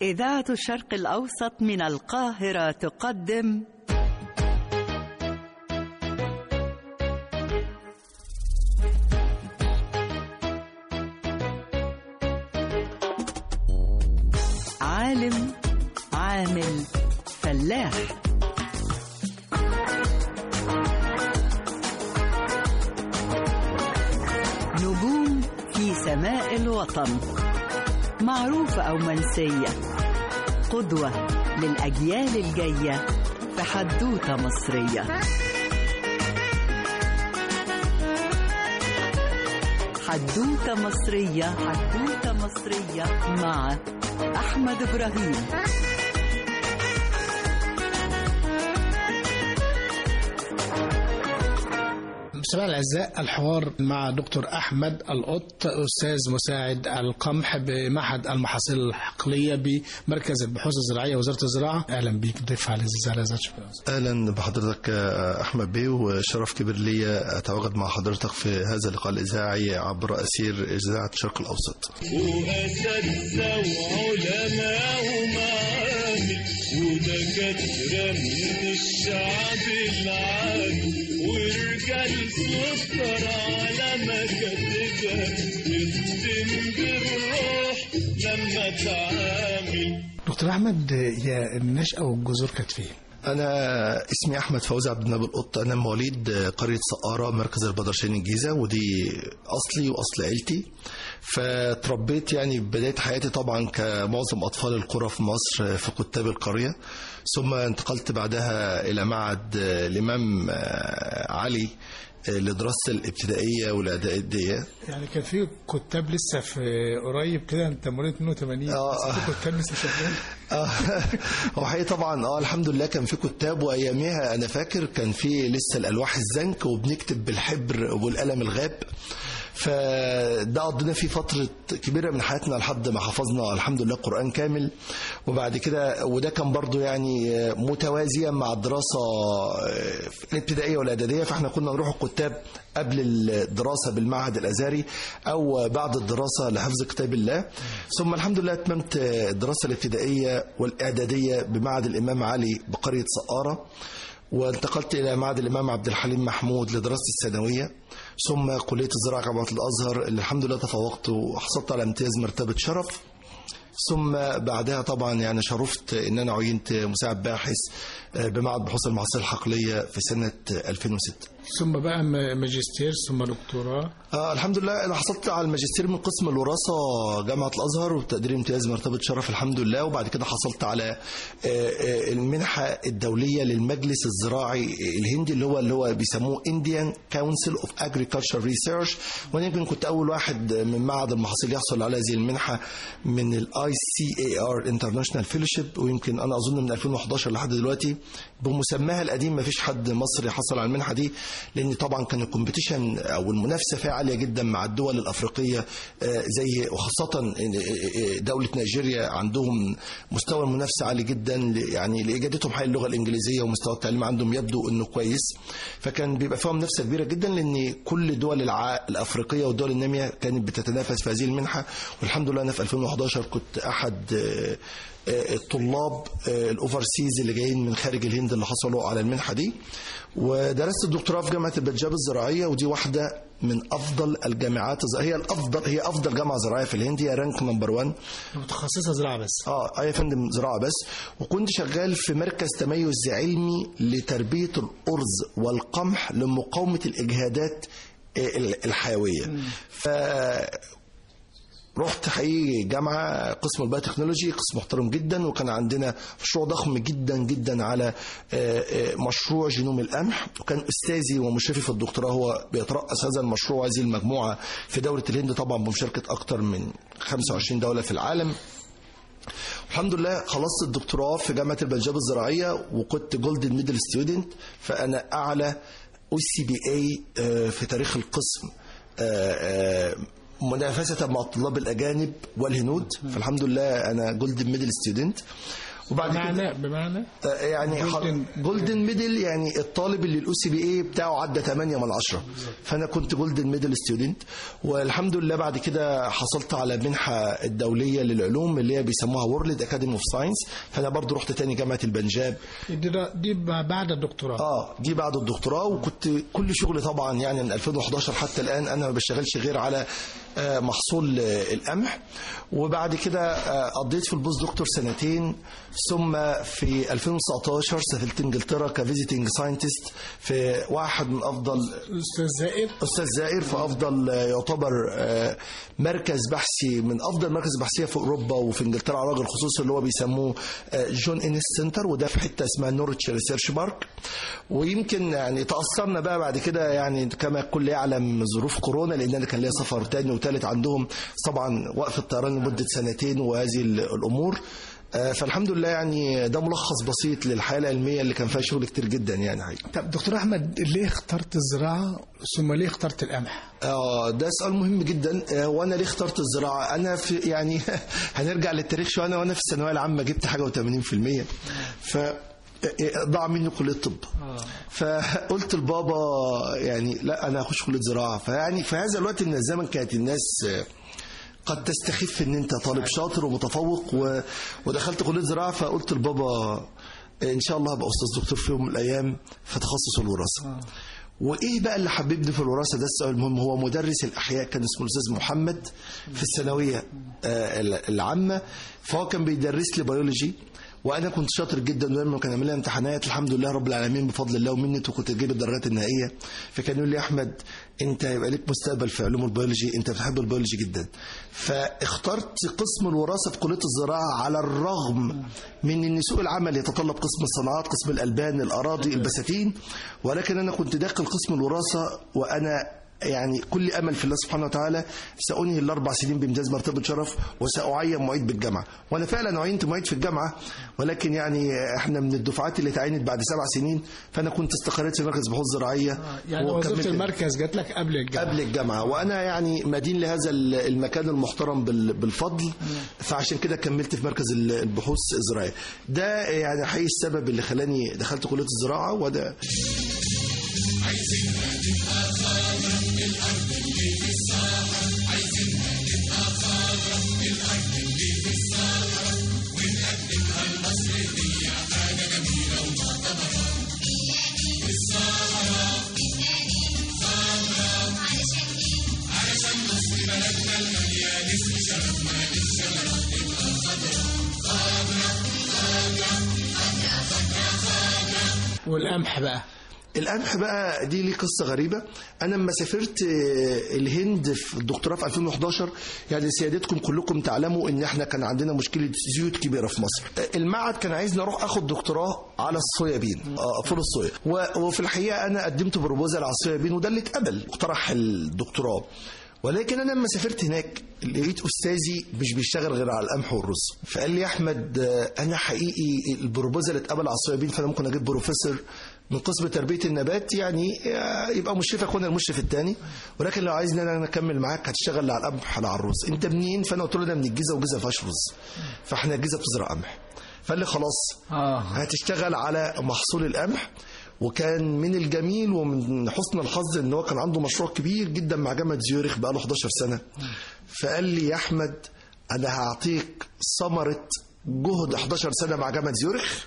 إذاعة الشرق الأوسط من القاهرة تقدم عالم عامل فلاح نجوم في سماء الوطن معروفة أو منسية قدوة للأجيال الجاية في حدوتة مصرية حدوتة مصرية حدوتة مصرية مع أحمد إبراهيم مستمعينا الاعزاء الحوار مع دكتور احمد القط استاذ مساعد القمح بمعهد المحاصيل الحقليه بمركز البحوث الزراعيه وزاره الزراعه اهلا بيك ضيف على على ذات اهلا بحضرتك احمد بيه وشرف كبير لي اتواجد مع حضرتك في هذا اللقاء الاذاعي عبر اسير اذاعه الشرق الاوسط واساتذه وعلماء ومعامل ودكاتره من الشعب العادي ورجال سكر على مكاتبها يختم بالروح لما تعامل دكتور احمد يا النشأة والجذور كانت فين؟ انا اسمي احمد فوزي عبد النبي القط انا مواليد قريه سقاره مركز البدرشين الجيزه ودي اصلي واصل عيلتي فتربيت يعني بدايه حياتي طبعا كمعظم اطفال القرى في مصر في كتاب القريه ثم انتقلت بعدها الى معهد الامام علي لدراسه الابتدائيه والاعداديه يعني كان في كتاب لسه في قريب كده انت مريت 82 آه، بس في آه. كتاب لسه شغال آه، هو حقيقي طبعا اه الحمد لله كان في كتاب واياميها انا فاكر كان في لسه الالواح الزنك وبنكتب بالحبر والقلم الغاب فده قضينا فيه فترة كبيرة من حياتنا لحد ما حفظنا الحمد لله قرآن كامل وبعد كده وده كان برضو يعني متوازيا مع الدراسة في الابتدائية والإعدادية فاحنا كنا نروح الكتاب قبل الدراسة بالمعهد الأزهري أو بعد الدراسة لحفظ كتاب الله ثم الحمد لله أتممت الدراسة الابتدائية والإعدادية بمعهد الإمام علي بقرية سقارة وانتقلت إلى معهد الإمام عبد الحليم محمود لدراسة الثانوية ثم كلية الزراعة جامعة الأزهر اللي الحمد لله تفوقت وحصلت على امتياز مرتبة شرف ثم بعدها طبعا يعني شرفت ان انا عينت مساعد باحث بمعهد بحوث المحاصيل الحقليه في سنه 2006 ثم بقى م- ماجستير ثم دكتوراه آه الحمد لله انا حصلت على الماجستير من قسم الوراثه جامعه الازهر وتقدير امتياز مرتبه شرف الحمد لله وبعد كده حصلت على آه، آه، المنحه الدوليه للمجلس الزراعي الهندي اللي هو اللي هو بيسموه Indian Council of Agriculture Research وانا يمكن كنت اول واحد من معهد المحاصيل يحصل على هذه المنحه من الاي سي اي ار انترناشونال فيلوشيب ويمكن انا اظن من 2011 لحد دلوقتي بمسماها القديم ما فيش حد مصري حصل على المنحه دي لان طبعا كان الكومبيتيشن او المنافسه فيها عاليه جدا مع الدول الافريقيه آه، زي وخاصه آه، دوله نيجيريا عندهم مستوى المنافسه عالي جدا ل- يعني لاجادتهم حق اللغه الانجليزيه ومستوى التعليم عندهم يبدو انه كويس فكان بيبقى فيها منافسه كبيره جدا لان كل دول الع... الافريقيه والدول الناميه كانت بتتنافس في هذه المنحه والحمد لله انا في 2011 كنت احد آه، آه، الطلاب آه، الاوفرسيز اللي جايين من خارج الهند اللي حصلوا على المنحه دي ودرست الدكتوراه في جامعه البنجاب الزراعيه ودي واحده من افضل الجامعات الز- هي الافضل هي افضل جامعه زراعيه في الهند هي رانك نمبر 1 متخصصه زراعه بس اه آه يا فندم زراعه بس وكنت شغال في مركز تميز علمي لتربيه الارز والقمح لمقاومه الاجهادات آه، ال- الحيويه ف رحت حقيقي جامعة قسم البايوتكنولوجي قسم محترم جدا وكان عندنا مشروع ضخم جدا جدا على آه، آه، مشروع جينوم القمح وكان أستاذي ومشرفي في الدكتوراه هو بيترأس هذا المشروع هذه المجموعة في دولة الهند طبعا بمشاركة أكثر من 25 دولة في العالم الحمد لله خلصت الدكتوراه في جامعه البنجاب الزراعيه وكنت جولدن ميدل ستودنت فانا اعلى او سي بي اي في تاريخ القسم آه، آه، منافسه مع الطلاب الاجانب والهنود فالحمد لله انا جولدن ميدل ستودنت وبعد كده بمعنى بمعنى آه، يعني Golden- جولدن ميدل يعني الطالب اللي الاو سي بي اي بتاعه عدى 8 من 10 فانا كنت جولدن ميدل ستودنت والحمد لله بعد كده حصلت على منحه الدوليه للعلوم اللي هي بيسموها وورلد اكاديمي اوف ساينس فانا برضو رحت تاني جامعه البنجاب دي, دي بعد الدكتوراه اه دي بعد الدكتوراه وكنت كل شغلي طبعا يعني من 2011 حتى الان انا ما بشتغلش غير على آه، محصول آه، القمح وبعد كده آه، قضيت في البوست دكتور سنتين ثم في 2019 سافرت انجلترا كفيزيتنج ساينتست في واحد من افضل استاذ زائر استاذ زائر في افضل آه، يعتبر آه، مركز بحثي من افضل مركز بحثيه في اوروبا وفي انجلترا على وجه الخصوص اللي هو بيسموه آه، جون انس سنتر وده في حته اسمها نورتش ريسيرش بارك ويمكن يعني تاثرنا بقى بعد كده يعني كما الكل يعلم ظروف كورونا لان انا كان ليا سفر تاني وتالت عندهم طبعا وقف الطيران لمده سنتين وهذه ال- الامور آه، فالحمد لله يعني ده ملخص بسيط للحياه العلميه اللي كان فيها شغل كتير جدا يعني حقيقي. طب دكتور احمد ليه اخترت الزراعه ثم ليه اخترت القمح؟ اه ده سؤال مهم جدا آه، وانا ليه اخترت الزراعه انا في يعني هنرجع للتاريخ شويه انا وانا في الثانويه العامه جبت حاجه و80% ف ضاع مني كليه طب فقلت لبابا يعني لا انا هخش كليه زراعه فيعني في هذا الوقت من الزمن كانت الناس آه، قد تستخف ان انت طالب شاطر ومتفوق و... ودخلت كليه زراعه فقلت لبابا ان شاء الله هبقى استاذ دكتور في يوم من الايام في تخصص الوراثه وايه بقى اللي حببني في الوراثه ده السؤال المهم هو مدرس الاحياء كان اسمه الاستاذ محمد في الثانويه آه، العامه فهو كان بيدرس لي بيولوجي وانا كنت شاطر جدا ولما كان عامل لي امتحانات الحمد لله رب العالمين بفضل الله ومنته كنت اجيب الدرجات النهائيه فكان يقول لي يا احمد انت هيبقى لك مستقبل في علوم البيولوجي انت بتحب البيولوجي جدا فاخترت قسم الوراثه في كليه الزراعه على الرغم من ان سوق العمل يتطلب قسم الصناعات قسم الالبان الاراضي البساتين ولكن انا كنت داخل قسم الوراثه وانا يعني كل امل في الله سبحانه وتعالى سانهي الاربع سنين بامتياز مرتبه شرف وساعين معيد بالجامعه وانا فعلا عينت معيد في الجامعه ولكن يعني احنا من الدفعات اللي تعينت بعد سبع سنين فانا كنت استقريت في مركز بحوث زراعيه يعني وكملت وظيفه المركز جات لك قبل الجامعه قبل الجامعه وانا يعني مدين لهذا المكان المحترم بال- بالفضل فعشان كده كملت في مركز ال- البحوث الزراعيه ده يعني حقيقي السبب اللي خلاني دخلت كليه الزراعه وده والقمح بقى القمح بقى دي ليه قصه غريبه انا لما سافرت آه، الهند في الدكتوراه في 2011 يعني سيادتكم كلكم تعلموا ان احنا كان عندنا مشكله زيوت كبيره في مصر آه، المعهد كان عايزني اروح اخد دكتوراه على الصويابين آه، فول الصويا و- وفي الحقيقه انا قدمت بروبوزال على الصويابين وده اللي اتقبل اقترح الدكتوراه ولكن انا لما سافرت هناك لقيت استاذي مش بيشتغل غير على القمح والرز فقال لي يا احمد آه، انا حقيقي البروبوزال اتقبل على الصويابين فانا ممكن اجيب بروفيسور من قسم تربيه النبات يعني آه، يبقى مشرفك وانا المشرف الثاني ولكن لو عايزني انا اكمل معاك هتشتغل على القمح على الرز انت منين فانا قلت له انا من الجيزه والجيزه ما فيهاش رز فاحنا الجيزه بتزرع قمح فقال لي خلاص اه هتشتغل على محصول القمح وكان من الجميل ومن حسن الحظ ان هو كان عنده مشروع كبير جدا مع جامعه زيورخ بقاله 11 سنه فقال لي يا احمد انا هعطيك ثمره جهد 11 سنه مع جامعه زيورخ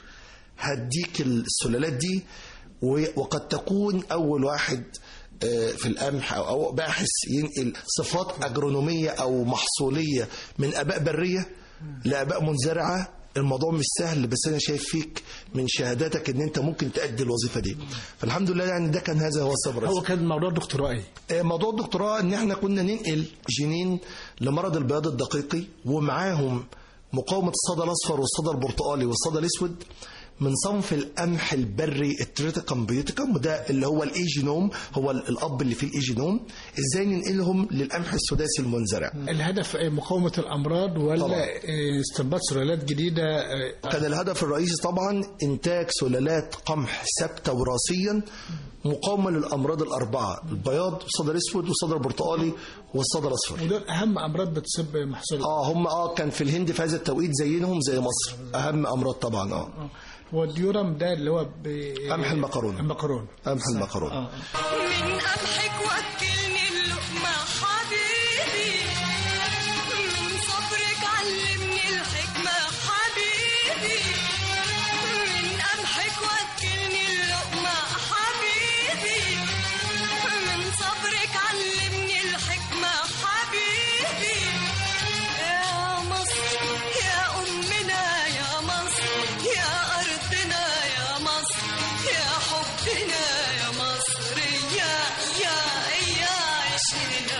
هديك السلالات دي و- وقد تكون اول واحد آه، في القمح او أو باحث ينقل صفات اجرونوميه او محصوليه من اباء بريه لاباء منزرعه الموضوع مش سهل بس انا شايف فيك من شهاداتك ان انت ممكن تأدي الوظيفه دي فالحمد لله يعني ده كان هذا هو الصبر هو كان موضوع دكتوراه ايه؟ آه، موضوع الدكتوراه ان احنا كنا ننقل جنين لمرض البياض الدقيقي ومعاهم مقاومه الصدى الاصفر والصدى البرتقالي والصدى الاسود من صنف القمح البري التريتيكم بيوتيكم وده اللي هو الاي جينوم هو ال- الاب اللي فيه الاي جينوم ازاي ننقلهم للقمح السداسي المنزرع الهدف إيه؟ مقاومه الامراض ولا طبعاً. إيه، استنباط سلالات جديده إيه، كان الهدف الرئيسي طبعا انتاج سلالات قمح ثابته وراثيا مقاومه للامراض الاربعه البياض والصدى الاسود والصدى البرتقالي والصدى الاصفر ودول اهم امراض بتصيب محصول اه هم اه كان في الهند في هذا التوقيت زينهم زي مصر اهم امراض طبعا اه آه. هو الديورم ده اللي هو ب... قمح المكرونة. المكرونه قمح المكرونه آه. من قمحك وكلني اللقمة حبيبي من صبرك علمني الحكمة حبيبي من قمحك وكلني اللقمة حبيبي من صبرك علمني الحكمة حبيبي يا مصر يا أمنا يا مصر يا أرضنا يا مصر يا حبنا يا مصر يا يا يا عشنا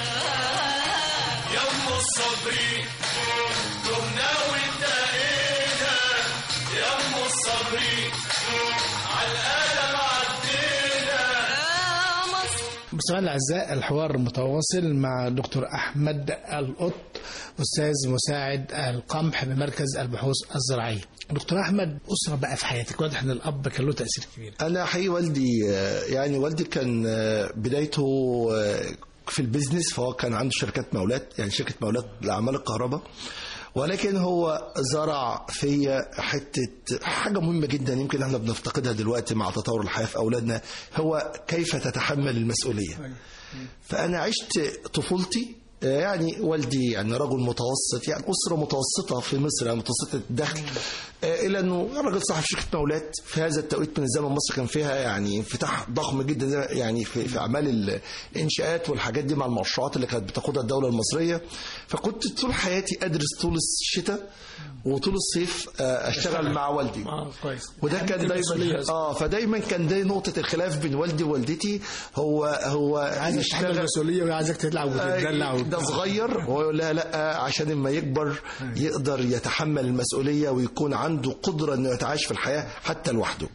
يا ام الصبري تهنا وانتهينا يا ام الصبري على القلم عدينا يا مصر مستمعينا الاعزاء الحوار متواصل مع دكتور احمد القط استاذ مساعد القمح بمركز البحوث الزراعيه. دكتور احمد اسره بقى في حياتك واضح ان الاب كان له تاثير كبير. انا حقيقي والدي آه، يعني والدي كان آه، بدايته آه، في البيزنس فهو كان عنده شركات مولات يعني شركه مولات لاعمال الكهرباء ولكن هو زرع فيا حته حاجه مهمه جدا يمكن احنا بنفتقدها دلوقتي مع تطور الحياه في اولادنا هو كيف تتحمل المسؤوليه فانا عشت طفولتي يعني والدي يعني رجل متوسط يعني أسرة متوسطة في مصر يعني متوسطة الدخل آه، إلى أنه راجل صاحب شركة مولات في هذا التوقيت من الزمن مصر كان فيها يعني انفتاح ضخم جدا زي- يعني في, في أعمال الإنشاءات والحاجات دي مع المشروعات اللي كانت بتقودها الدولة المصرية فكنت طول حياتي أدرس طول الشتاء وطول الصيف آه، أشتغل مع والدي اه كويس. وده كان المسؤولية دايما اه فدايما كان ده نقطة الخلاف بين والدي ووالدتي هو هو عايزك تتحمل المسؤوليه وعايزك تلعب وتتدلع آه، ده صغير وهو يقول لها لا عشان لما يكبر يقدر يتحمل المسؤوليه ويكون عنده قدره انه يتعايش في الحياه حتى لوحده.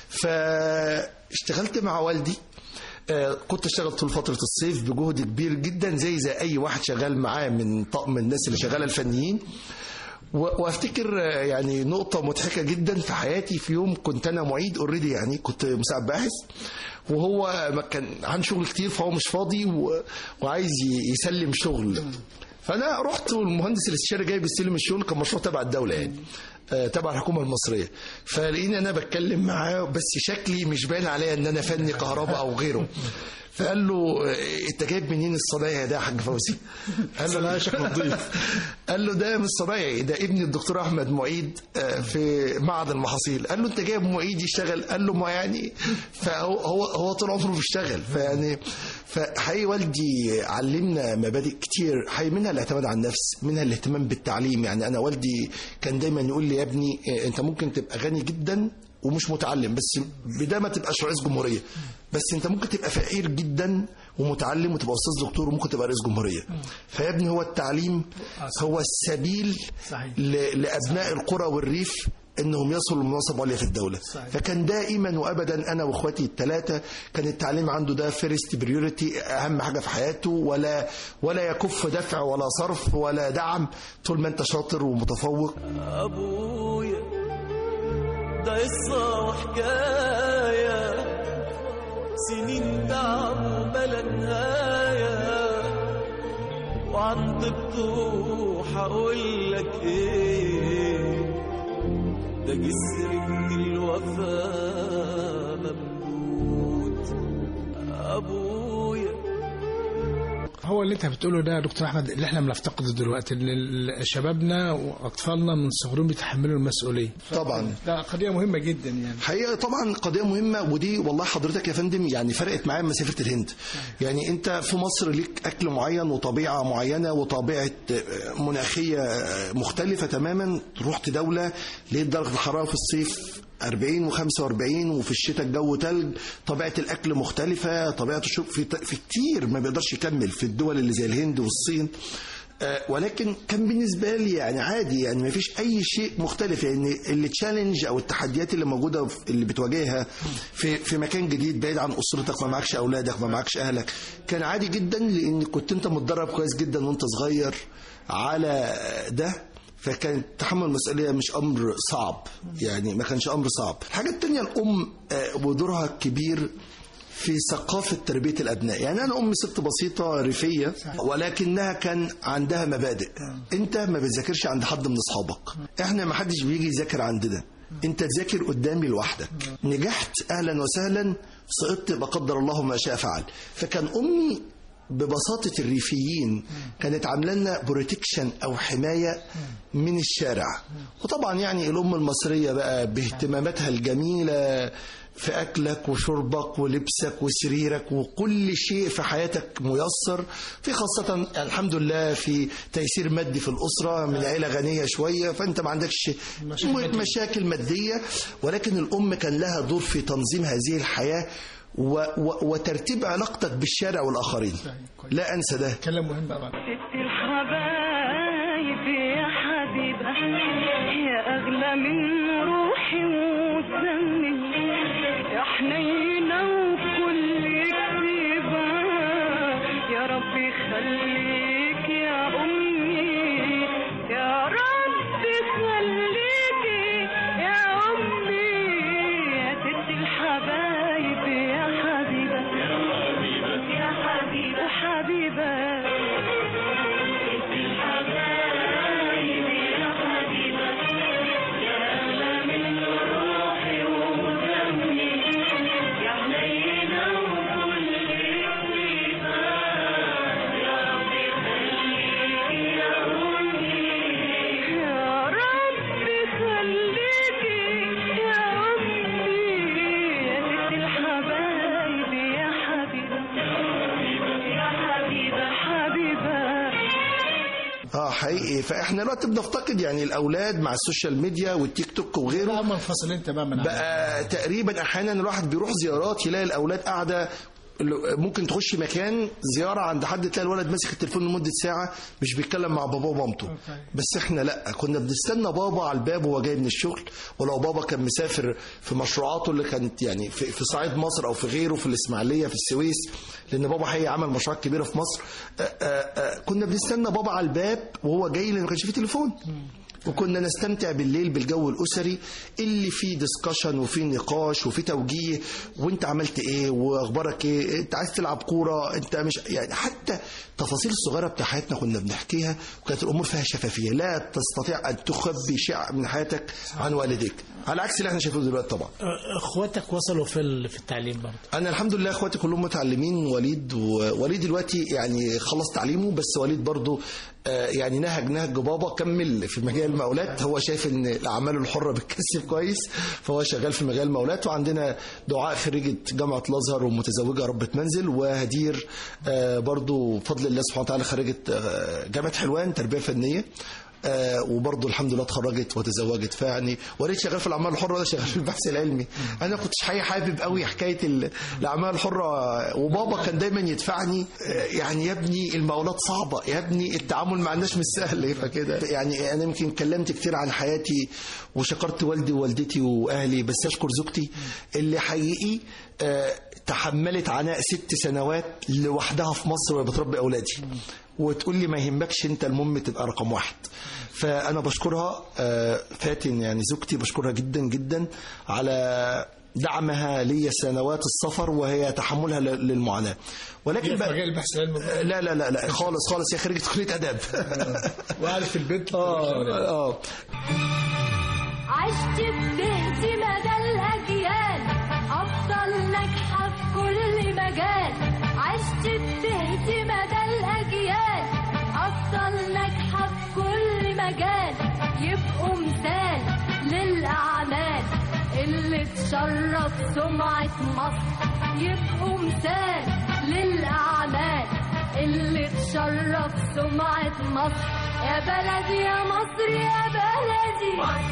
فاشتغلت مع والدي آه، كنت اشتغل طول فتره الصيف بجهد كبير جدا زي زي اي واحد شغال معاه من طقم الناس اللي شغاله الفنيين و- وافتكر آه، يعني نقطة مضحكة جدا في حياتي في يوم كنت أنا معيد اوريدي يعني كنت مساعد باحث وهو ما كان عنده شغل كتير فهو مش فاضي و... وعايز ي- يسلم شغل فأنا رحت والمهندس الاستشاري جاي بيستلم الشغل كان مشروع تبع الدولة يعني آه، تبع الحكومة المصرية فلقيني أنا بتكلم معاه بس شكلي مش باين عليا إن أنا فني كهرباء أو غيره فقال له آه، انت جايب منين الصنايعي ده يا حاج فوزي؟ قال له شكله نظيف قال له ده مش صنايعي ده ابن الدكتور احمد معيد آه، في معهد المحاصيل قال له انت جايب معيد يشتغل قال له ما يعني فهو هو هو طول عمره بيشتغل فيعني فحقيقي والدي علمنا مبادئ كتير حقيقي منها الاعتماد على النفس منها الاهتمام بالتعليم يعني انا والدي كان دايما يقول لي يا ابني آه، انت ممكن تبقى غني جدا ومش متعلم بس بده ما تبقاش رئيس جمهوريه بس انت ممكن تبقى فقير جدا ومتعلم وتبقى استاذ دكتور وممكن تبقى رئيس جمهوريه فيا ابني هو التعليم هو السبيل صحيح. ل- لابناء القرى والريف انهم يصلوا لمناصب عليا في الدوله صحيح. فكان دائما وابدا انا واخواتي الثلاثه كان التعليم عنده ده فيرست بريورتي اهم حاجه في حياته ولا ولا يكف دفع ولا صرف ولا دعم طول ما انت شاطر ومتفوق أبويا ده قصة وحكاية سنين تعب بلا نهاية وعن طبته هقول لك ايه ده جسر من الوفا ممدود أبويا هو اللي انت بتقوله ده يا دكتور احمد اللي احنا بنفتقده دلوقتي ان ال- شبابنا واطفالنا من صغرهم بيتحملوا المسؤوليه طبعا ده قضيه مهمه جدا يعني حقيقة طبعا قضية مهمة ودي والله حضرتك يا فندم يعني فرقت معايا لما سافرت الهند يعني انت في مصر ليك اكل معين وطبيعة معينة وطبيعة آه، مناخية آه، مختلفة تماما رحت دولة لقيت درجة الحرارة في الصيف 40 و45 وفي الشتاء الجو تلج طبيعة الأكل مختلفة طبيعة الشرب في, في كتير ما بيقدرش يكمل في الدول اللي زي الهند والصين آه، ولكن كان بالنسبه لي يعني عادي يعني ما فيش اي شيء مختلف يعني التشالنج او التحديات اللي موجوده في- اللي بتواجهها في في مكان جديد بعيد عن اسرتك ما معكش اولادك ما معكش اهلك كان عادي جدا لان كنت انت متدرب كويس جدا وانت صغير على ده فكان تحمل المسؤوليه مش امر صعب يعني ما كانش امر صعب الحاجه التانية الام آه، ودورها الكبير في ثقافة تربية الأبناء يعني أنا أمي ست بسيطة ريفية ولكنها كان عندها مبادئ أنت ما بتذاكرش عند حد من أصحابك إحنا ما حدش بيجي يذاكر عندنا أنت تذاكر قدامي لوحدك نجحت أهلا وسهلا سقطت بقدر الله ما شاء فعل فكان أمي ببساطة الريفيين كانت عاملة لنا بروتكشن أو حماية من الشارع وطبعا يعني الأم المصرية بقى باهتماماتها الجميلة في أكلك وشربك ولبسك وسريرك وكل شيء في حياتك ميسر في خاصة الحمد لله في تيسير مادي في الأسرة من عيلة غنية شوية فأنت ما عندكش مشاكل مشاكل مادية ولكن الأم كان لها دور في تنظيم هذه الحياة و و وترتيب علاقتك بالشارع والآخرين لا أنسى ده كلام مهم طبعا ست الحبايب يا حبيبة يا أغلى من روحي ودمي يا حنينة وكل كتيبة يا رب يخليك يا أمي يا رب يخليكي يا أمي يا ست الحبايب يا حبيبة يا حبيبة حبيبة يا رب خليكي يا أمي يا ست الحبايب يا حبيبة يا حبيبة حبيبة اه حقيقي فاحنا دلوقتي بنفتقد يعني الاولاد مع السوشيال ميديا والتيك توك وغيره لا منفصل انت بقى من بقى تقريبا احيانا الواحد بيروح زيارات يلاقي الاولاد قاعده ممكن تخش مكان زياره عند حد تلاقي الولد ماسك التليفون لمده ساعه مش بيتكلم مع باباه ومامته أوكي. بس احنا لا كنا بنستنى بابا على الباب وهو جاي من الشغل ولو بابا كان مسافر في مشروعاته اللي كانت يعني في, في صعيد مصر او في غيره في الاسماعيليه في السويس لان بابا حقيقي عمل مشروعات كبيره في مصر آآ آآ كنا بنستنى بابا على الباب وهو جاي لان ما كانش فيه تليفون وكنا نستمتع بالليل بالجو الاسري اللي فيه ديسكشن وفيه نقاش وفيه توجيه وانت عملت ايه واخبارك ايه انت عايز تلعب كوره انت مش يعني حتى التفاصيل الصغيره بتاع حياتنا كنا بنحكيها وكانت الامور فيها شفافيه لا تستطيع ان تخبي شيء من حياتك عن والديك على عكس اللي احنا شايفينه دلوقتي طبعا اخواتك وصلوا في ال- في التعليم برضه انا الحمد لله اخواتي كلهم متعلمين وليد ووليد دلوقتي يعني خلص تعليمه بس وليد برضه آه، يعني نهج نهج بابا كمل في مجال المقاولات هو شايف ان الاعمال الحره بتكسب كويس فهو شغال في مجال المقاولات وعندنا دعاء خريجه جامعه الازهر ومتزوجه ربة منزل وهدير آه، برضه بفضل الله سبحانه وتعالى خريجه آه، جامعه حلوان تربيه فنيه آه وبرضه الحمد لله اتخرجت وتزوجت فيعني وليد شغال في الاعمال الحره وده شغال في البحث العلمي انا كنتش حقيقي حابب قوي حكايه ال- الاعمال الحره وبابا كان دايما يدفعني آه يعني يا ابني المقاولات صعبه يا ابني التعامل مع الناس مش سهل فكده يعني انا يمكن اتكلمت كتير عن حياتي وشكرت والدي ووالدتي واهلي بس اشكر زوجتي اللي حقيقي آه تحملت عناء ست سنوات لوحدها في مصر وهي بتربي اولادي وتقول لي ما يهمكش انت المهم تبقى رقم واحد فانا بشكرها آه، فاتن يعني زوجتي بشكرها جدا جدا على دعمها لي سنوات السفر وهي تحملها ل- للمعاناه ولكن في بقى مجال البحث العلمي لا لا لا لا خالص خالص هي خريجه كليه اداب وقاعد في البيت اه اه عشت ببهت مدى الأجيال أفضل ناجحة في كل مجال عشت ببهت مدى الأجيال أفضل ناجحة في كل مجال يبقوا مثال للأعمال اللي تشرف سمعة مصر يبقوا مثال للأعمال اللي تشرف سمعة مصر يا بلدي يا مصر يا بلدي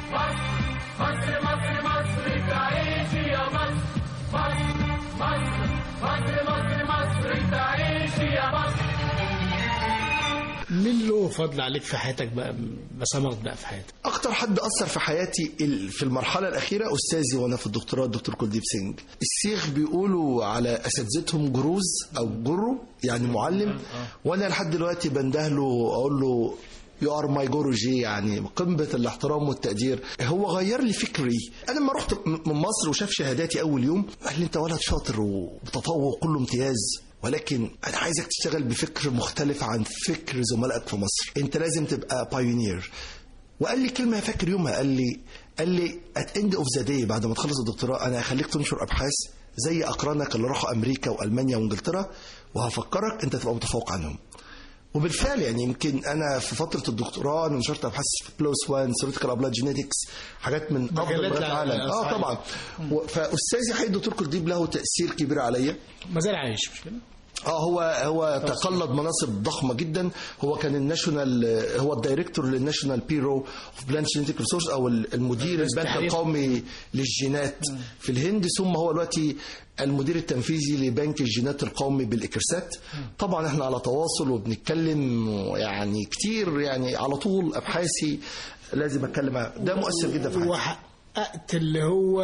مين له فضل عليك في حياتك بقى بصمت بقى في حياتك اكتر حد اثر في حياتي ال- في المرحله الاخيره استاذي وانا في الدكتوراه الدكتور كلديب سينج السيخ بيقولوا على اساتذتهم جروز او جرو يعني معلم وانا لحد دلوقتي بنده له اقول له يو ار ماي جوروجي يعني قمه الاحترام والتقدير هو غير لي فكري انا لما رحت م- من مصر وشاف شهاداتي اول يوم قال لي انت ولد شاطر ومتفوق كله امتياز ولكن انا عايزك تشتغل بفكر مختلف عن فكر زملائك في مصر انت لازم تبقى بايونير وقال لي كلمه فاكر يومها قال لي قال لي ات اند اوف ذا داي بعد ما تخلص الدكتوراه انا هخليك تنشر ابحاث زي اقرانك اللي راحوا امريكا والمانيا وانجلترا وهفكرك انت تبقى متفوق عنهم وبالفعل يعني يمكن انا في فتره الدكتوراه انا نشرت ابحاث في بلوس 1 سيروتيكال ابلاد جينيتكس حاجات من افضل مجلات مجالات الع- العالم اه صحيح. طبعا و- فاستاذي حي الدكتور كرديب له تاثير كبير عليا ما زال عايش مش كده؟ اه هو هو تقلد مناصب ضخمه جدا هو كان الناشونال هو الدايركتور للناشونال بيرو اوف بلانت جينيتيك ريسورس او المدير البنك التحرير. القومي للجينات في الهند ثم هو دلوقتي المدير التنفيذي لبنك الجينات القومي بالاكرسات طبعا احنا على تواصل وبنتكلم يعني كتير يعني على طول ابحاثي لازم اتكلم معاه. ده مؤثر جدا في حياتي وحققت اللي هو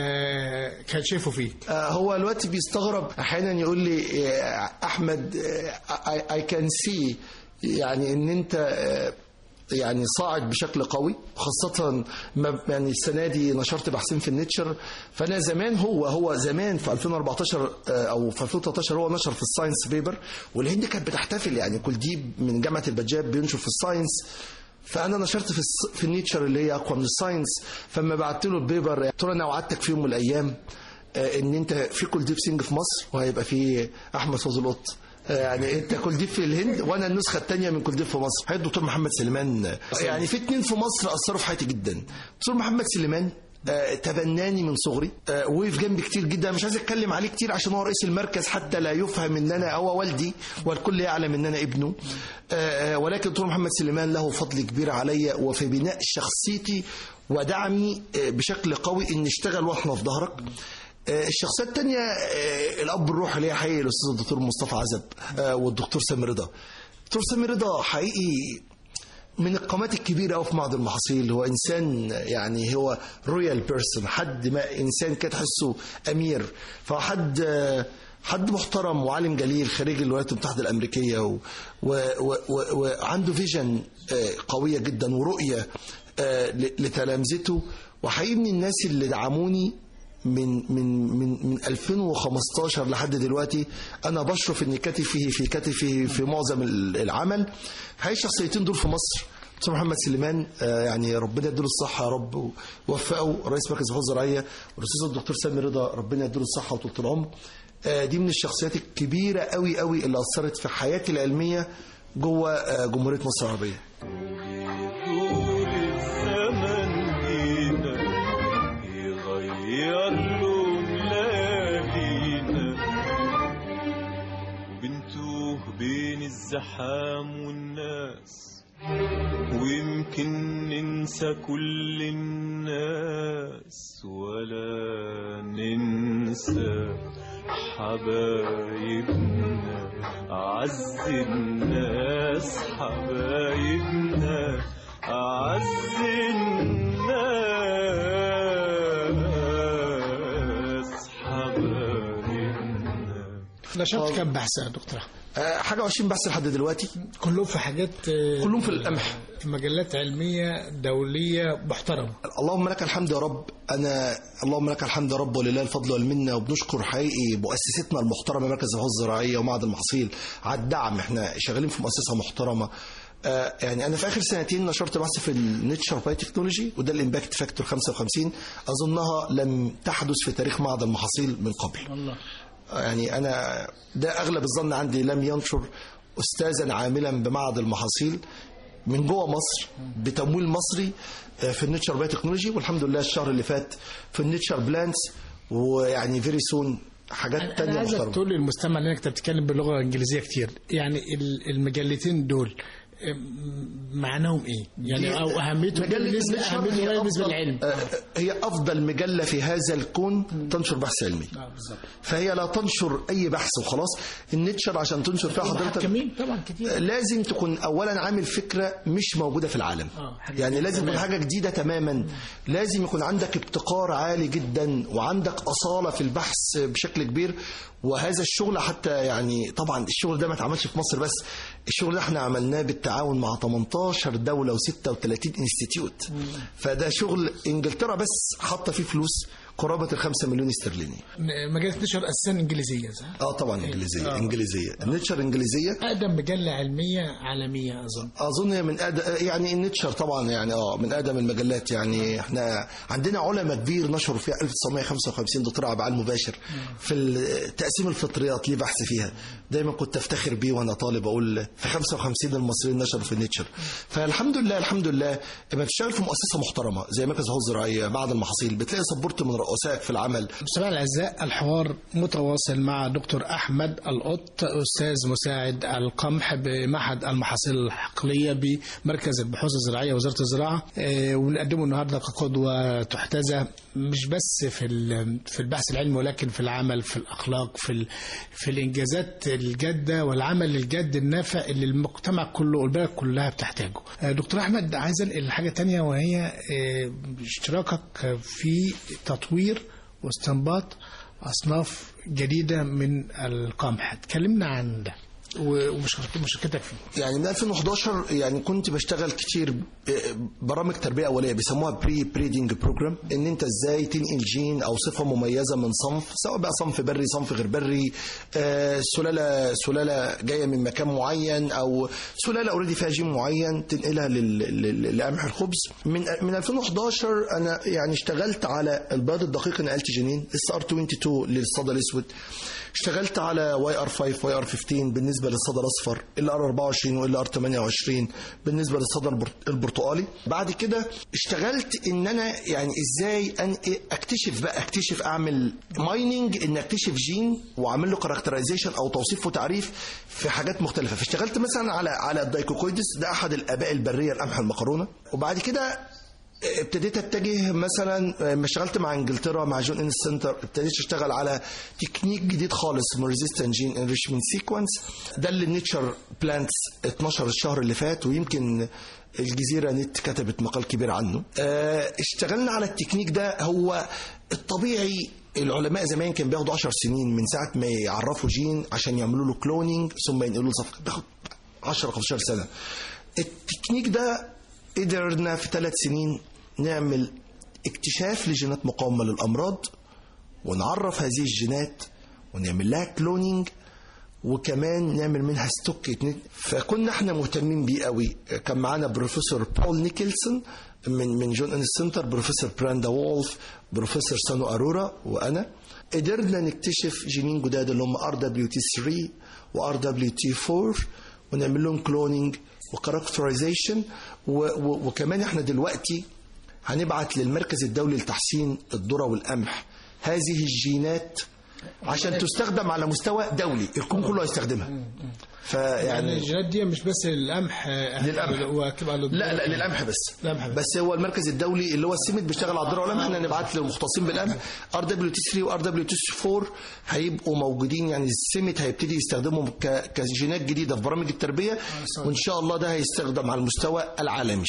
كان شايفه فيك آه، هو دلوقتي بيستغرب احيانا يقول لي آه، احمد اي كان سي يعني ان انت آه، يعني صاعد بشكل قوي خاصة ما يعني السنة دي نشرت بحثين في النيتشر فأنا زمان هو هو زمان في 2014 آه، أو في 2013 هو نشر في الساينس بيبر والهند كانت بتحتفل يعني كل دي من جامعة البنجاب بينشر في الساينس فانا نشرت في الس- في النيتشر اللي هي اقوى من الساينس فما بعت له البيبر قلت له انا وعدتك في يوم من الايام آه، ان انت في كل ديب سينج في مصر وهيبقى في احمد فوزي القط آه، يعني انت كل ديب في الهند وانا النسخه الثانيه من كل ديب في مصر حياة الدكتور محمد سليمان آه، يعني في اتنين في مصر اثروا في حياتي جدا الدكتور محمد سليمان آه، تبناني من صغري آه، وقف جنبي كتير جدا مش عايز اتكلم عليه كتير عشان هو رئيس المركز حتى لا يفهم ان انا هو والدي والكل يعلم ان انا ابنه آه، آه، ولكن دكتور محمد سليمان له فضل كبير عليا وفي بناء شخصيتي ودعمي آه، بشكل قوي ان اشتغل واحنا في ظهرك آه، الشخصية التانية آه، الأب الروحي اللي هي حقيقي الأستاذ الدكتور مصطفى عزب آه، والدكتور سامي رضا دكتور سامي رضا حقيقي من القامات الكبيرة أوي في معهد المحاصيل هو إنسان يعني هو رويال بيرسون حد ما إنسان كده تحسه أمير فحد حد محترم وعالم جليل خريج الولايات المتحدة الأمريكية و- و- و- و- وعنده فيجن آه، قوية جدا ورؤية آه، ل- لتلامذته وحقيقي من الناس اللي دعموني من من من من 2015 لحد دلوقتي انا بشرف ان كتفي في كتفي في معظم العمل هاي الشخصيتين دول في مصر دكتور محمد سليمان آه، يعني ربنا يديله الصحه يا رب ووفقه رئيس مركز البحوث الزراعيه والاستاذ الدكتور سامي رضا ربنا يديله الصحه وطول العمر آه، دي من الشخصيات الكبيره قوي قوي اللي اثرت في حياتي العلميه جوه آه، جمهوريه مصر العربيه طول الزمن جينا يغير لون ليالينا وبنتوه بين الزحام والناس ويمكن ننسى كل الناس ولا ننسى حبايبنا أعز الناس حبايبنا أعز الناس حبايبنا نشرت كام بحث يا دكتور أحمد؟ آه، حاجه 20 بحث لحد دلوقتي كلهم في حاجات آه، كلهم في القمح في مجلات علمية دولية محترمة اللهم لك الحمد يا رب انا اللهم لك الحمد يا رب ولله الفضل والمنه وبنشكر حقيقي مؤسستنا المحترمه مركز البحوث الزراعيه ومعهد المحاصيل على الدعم احنا شغالين في مؤسسه محترمه آه يعني انا في اخر سنتين نشرت بحث في النيتشر باي تكنولوجي وده الامباكت فاكتور 55 اظنها لم تحدث في تاريخ معهد المحاصيل من قبل الله يعني انا ده اغلب الظن عندي لم ينشر استاذا عاملا بمعهد المحاصيل من جوه مصر بتمويل مصري آه، في النيتشر باي تكنولوجي والحمد لله الشهر اللي فات في النيتشر بلانتس ويعني فيري سون حاجات انا تانية عايزك محترمه تقول للمستمع انك انت بتتكلم باللغه الانجليزيه كتير يعني ال- المجلتين دول أم، معناهم ايه؟ يعني دي- او اهميتهم مجلة بالنسبه النشر اهميتهم هي إيه بالنسبه أفضل- للعلم آه، هي افضل مجله في هذا الكون تنشر بحث علمي آه، بالظبط فهي لا تنشر اي بحث وخلاص النيتشر عشان تنشر فيها حضرتك محكمين طبعا كتير لازم تكون اولا عامل فكره مش موجوده في العالم آه، حاجة يعني جديدة لازم يكون تمام. حاجه جديده تماما لازم يكون عندك ابتكار عالي جدا وعندك اصاله في البحث بشكل كبير وهذا الشغل حتى يعني طبعا الشغل ده ما اتعملش في مصر بس الشغل ده احنا عملناه بالتعاون مع 18 دوله و36 انستيتيوت فده شغل انجلترا بس حاطه فيه فلوس قرابه ال 5 مليون استرليني مجله نشر اساسا انجليزيه صح؟ اه طبعا انجليزيه آه. انجليزيه النيتشر انجليزيه اقدم مجله علميه عالميه اظن اظن هي من أدى يعني النيتشر طبعا يعني اه من اقدم المجلات يعني احنا عندنا علماء كبير نشروا فيها 1955 دكتور عبد العال مباشر في ال- تقسيم الفطريات ليه بحث فيها دايما كنت افتخر بيه وانا طالب اقول في 55 المصريين نشروا في النيتشر فالحمد لله الحمد لله لما بتشتغل في مؤسسه محترمه زي مركز هول الزراعيه بعد المحاصيل بتلاقي سبورت من رؤسائك في العمل مستمعي الاعزاء الحوار متواصل مع دكتور احمد القط استاذ مساعد القمح بمعهد المحاصيل الحقليه بمركز البحوث الزراعيه وزاره الزراعه آه، ونقدمه النهارده كقدوه تحتذى مش بس في ال- في البحث العلمي ولكن في العمل في الاخلاق في ال- في الانجازات الجاده والعمل الجاد النافع اللي المجتمع كله والبلد كلها بتحتاجه. آه، دكتور احمد عايز انقل حاجه تانية وهي آه، اشتراكك في تطوير واستنباط أصناف جديدة من القمح تكلمنا عن ده و- ومشاركت- ومشاركتك فيه يعني من 2011 يعني كنت بشتغل كتير برامج تربيه اوليه بيسموها بري بريدنج بروجرام ان انت ازاي تنقل جين او صفه مميزه من صنف سواء بقى صنف بري صنف غير بري آه، سلاله سلاله جايه من مكان معين او سلاله اوريدي فيها جين معين تنقلها لل- لل- لقمح الخبز من من 2011 انا يعني اشتغلت على البيض الدقيق نقلت جينين اس ار 22 للصدى الاسود اشتغلت على واي ار 5 واي ار 15 بالنسبه للصدى الاصفر ال ار 24 وال ار 28 بالنسبه للصدى البرت- البرتقالي بعد كده اشتغلت ان انا يعني ازاي أن اكتشف بقى اكتشف اعمل مايننج ان اكتشف جين واعمل له كاركترايزيشن او توصيف وتعريف في حاجات مختلفه فاشتغلت مثلا على على الدايكوكويدس ده احد الاباء البريه لقمح المكرونه وبعد كده ابتديت اتجه مثلا لما اشتغلت مع انجلترا مع جون انس سنتر ابتديت اشتغل على تكنيك جديد خالص اسمه ريزيستنت جين انريشمنت سيكونس ده اللي النيتشر بلانتس 12 الشهر اللي فات ويمكن الجزيره نت كتبت مقال كبير عنه اه، اشتغلنا على التكنيك ده هو الطبيعي العلماء زمان كان بياخدوا 10 سنين من ساعه ما يعرفوا جين عشان يعملوا له كلونينج ثم ينقلوا له صفقه بياخد 10 15 سنه التكنيك ده قدرنا في ثلاث سنين نعمل اكتشاف لجينات مقاومة للأمراض ونعرف هذه الجينات ونعمل لها كلونينج وكمان نعمل منها ستوك اتنين. فكنا احنا مهتمين بيه قوي كان معانا بروفيسور بول نيكلسون من من جون انس سنتر بروفيسور براندا وولف بروفيسور سانو ارورا وانا قدرنا نكتشف جينين جداد اللي هم ار دبليو تي 3 وار دبليو تي 4 ونعمل لهم كلونينج وكاركترايزيشن وكمان احنا دلوقتي هنبعت للمركز الدولي لتحسين الذره والقمح هذه الجينات عشان تستخدم على مستوى دولي الكون كله هيستخدمها يعني فيعني الجينات دي مش بس للقمح آه، للقمح. وهتبقى للذرة. لا لا للقمح بس للقمح بس. بس هو المركز الدولي اللي هو السمت بيشتغل على الذره والقمح احنا نبعت للمختصين بالقمح ار دبليو تي 3 وار دبليو تي 4 هيبقوا موجودين يعني السمت هيبتدي يستخدمهم ك- كجينات جديده في برامج التربيه وان شاء الله ده هيستخدم على المستوى العالمي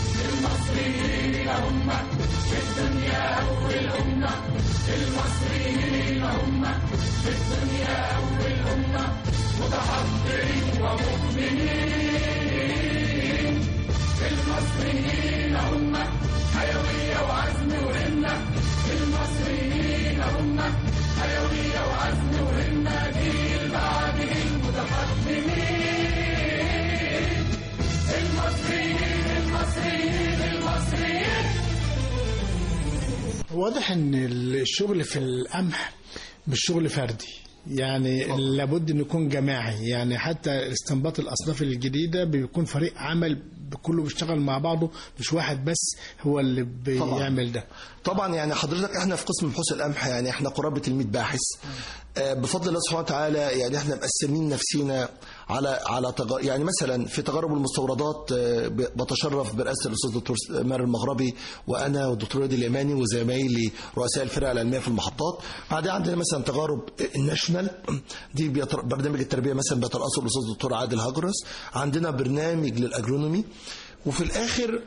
واضح ان الشغل في القمح مش شغل فردي يعني لابد انه يكون جماعي يعني حتى استنباط الاصناف الجديده بيكون فريق عمل كله بيشتغل مع بعضه مش واحد بس هو اللي بيعمل ده طبعا يعني حضرتك احنا في قسم بحوث القمح يعني احنا قرابه ال 100 باحث آه، بفضل الله سبحانه وتعالى يعني احنا مقسمين نفسينا على على تج... يعني مثلا في تجارب المستوردات آه، ب- بتشرف برئاسه الاستاذ الدكتور ماهر المغربي وانا والدكتور وادي اليماني وزمايلي رؤساء الفرق العلميه في المحطات بعدين عندنا مثلا تجارب الناشونال دي بيتر... برنامج التربيه مثلا بيترأسه الاستاذ الدكتور عادل هجرس عندنا برنامج للاجرونومي وفي الاخر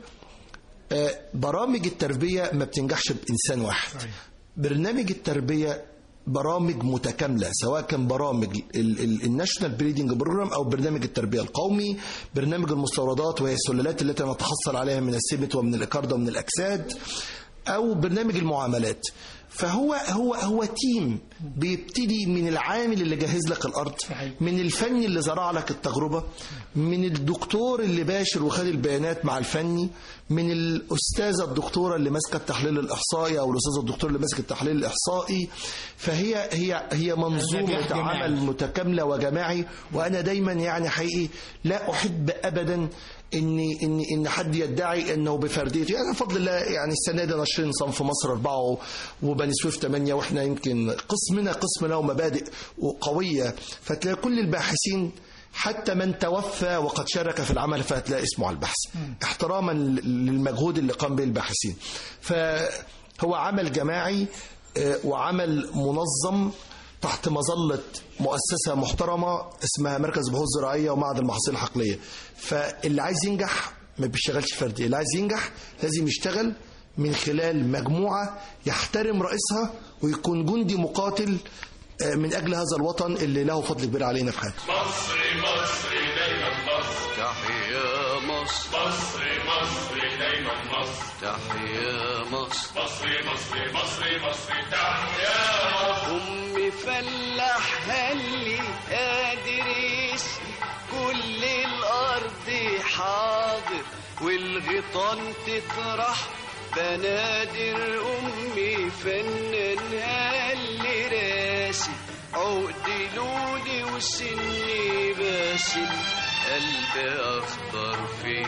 آه، برامج التربية ما بتنجحش بإنسان واحد برنامج التربية برامج متكامله سواء كان برامج الناشونال بريدنج بروجرام او برنامج التربيه القومي برنامج المستوردات وهي السلالات التي نتحصل عليها من السمت ومن الاكاردا ومن الاجساد او برنامج المعاملات فهو هو هو تيم بيبتدي من العامل اللي جهز لك الارض من الفني اللي زرع لك التجربه من الدكتور اللي باشر وخد البيانات مع الفني من الاستاذه الدكتوره اللي ماسكه التحليل الاحصائي او الاستاذ الدكتور اللي ماسك التحليل الاحصائي فهي هي هي منظومه نجاح جماعي. عمل متكامله وجماعي وانا دايما يعني حقيقي لا احب ابدا ان ان ان حد يدعي انه بفرديته يعني بفضل الله يعني السنه دي ناشرين صنف مصر اربعه و- وبني سويف ثمانيه واحنا يمكن قسمنا قسم له مبادئ قويه فتلاقي كل الباحثين حتى من توفى وقد شارك في العمل فهتلاقي اسمه على البحث احتراما للمجهود اللي قام به الباحثين فهو عمل جماعي آه، وعمل منظم تحت مظلة مؤسسة محترمة اسمها مركز بحوث زراعية ومعهد المحاصيل الحقلية فاللي عايز ينجح ما بيشتغلش فردي اللي عايز ينجح لازم يشتغل من خلال مجموعة يحترم رئيسها ويكون جندي مقاتل آه، من أجل هذا الوطن اللي له فضل كبير علينا في حياته مصري مصري دايما مصر تحيا مصر مصري مصري دايما مصر تحيا مصر مصري مصري مصري مصري تحيا مصر أم فلاح هلي قادر يسقي كل الأرض حاضر والغيطان تطرح بنادر أمي فنان هلي راسي عقد لولي وسني باسل قلبي أخضر في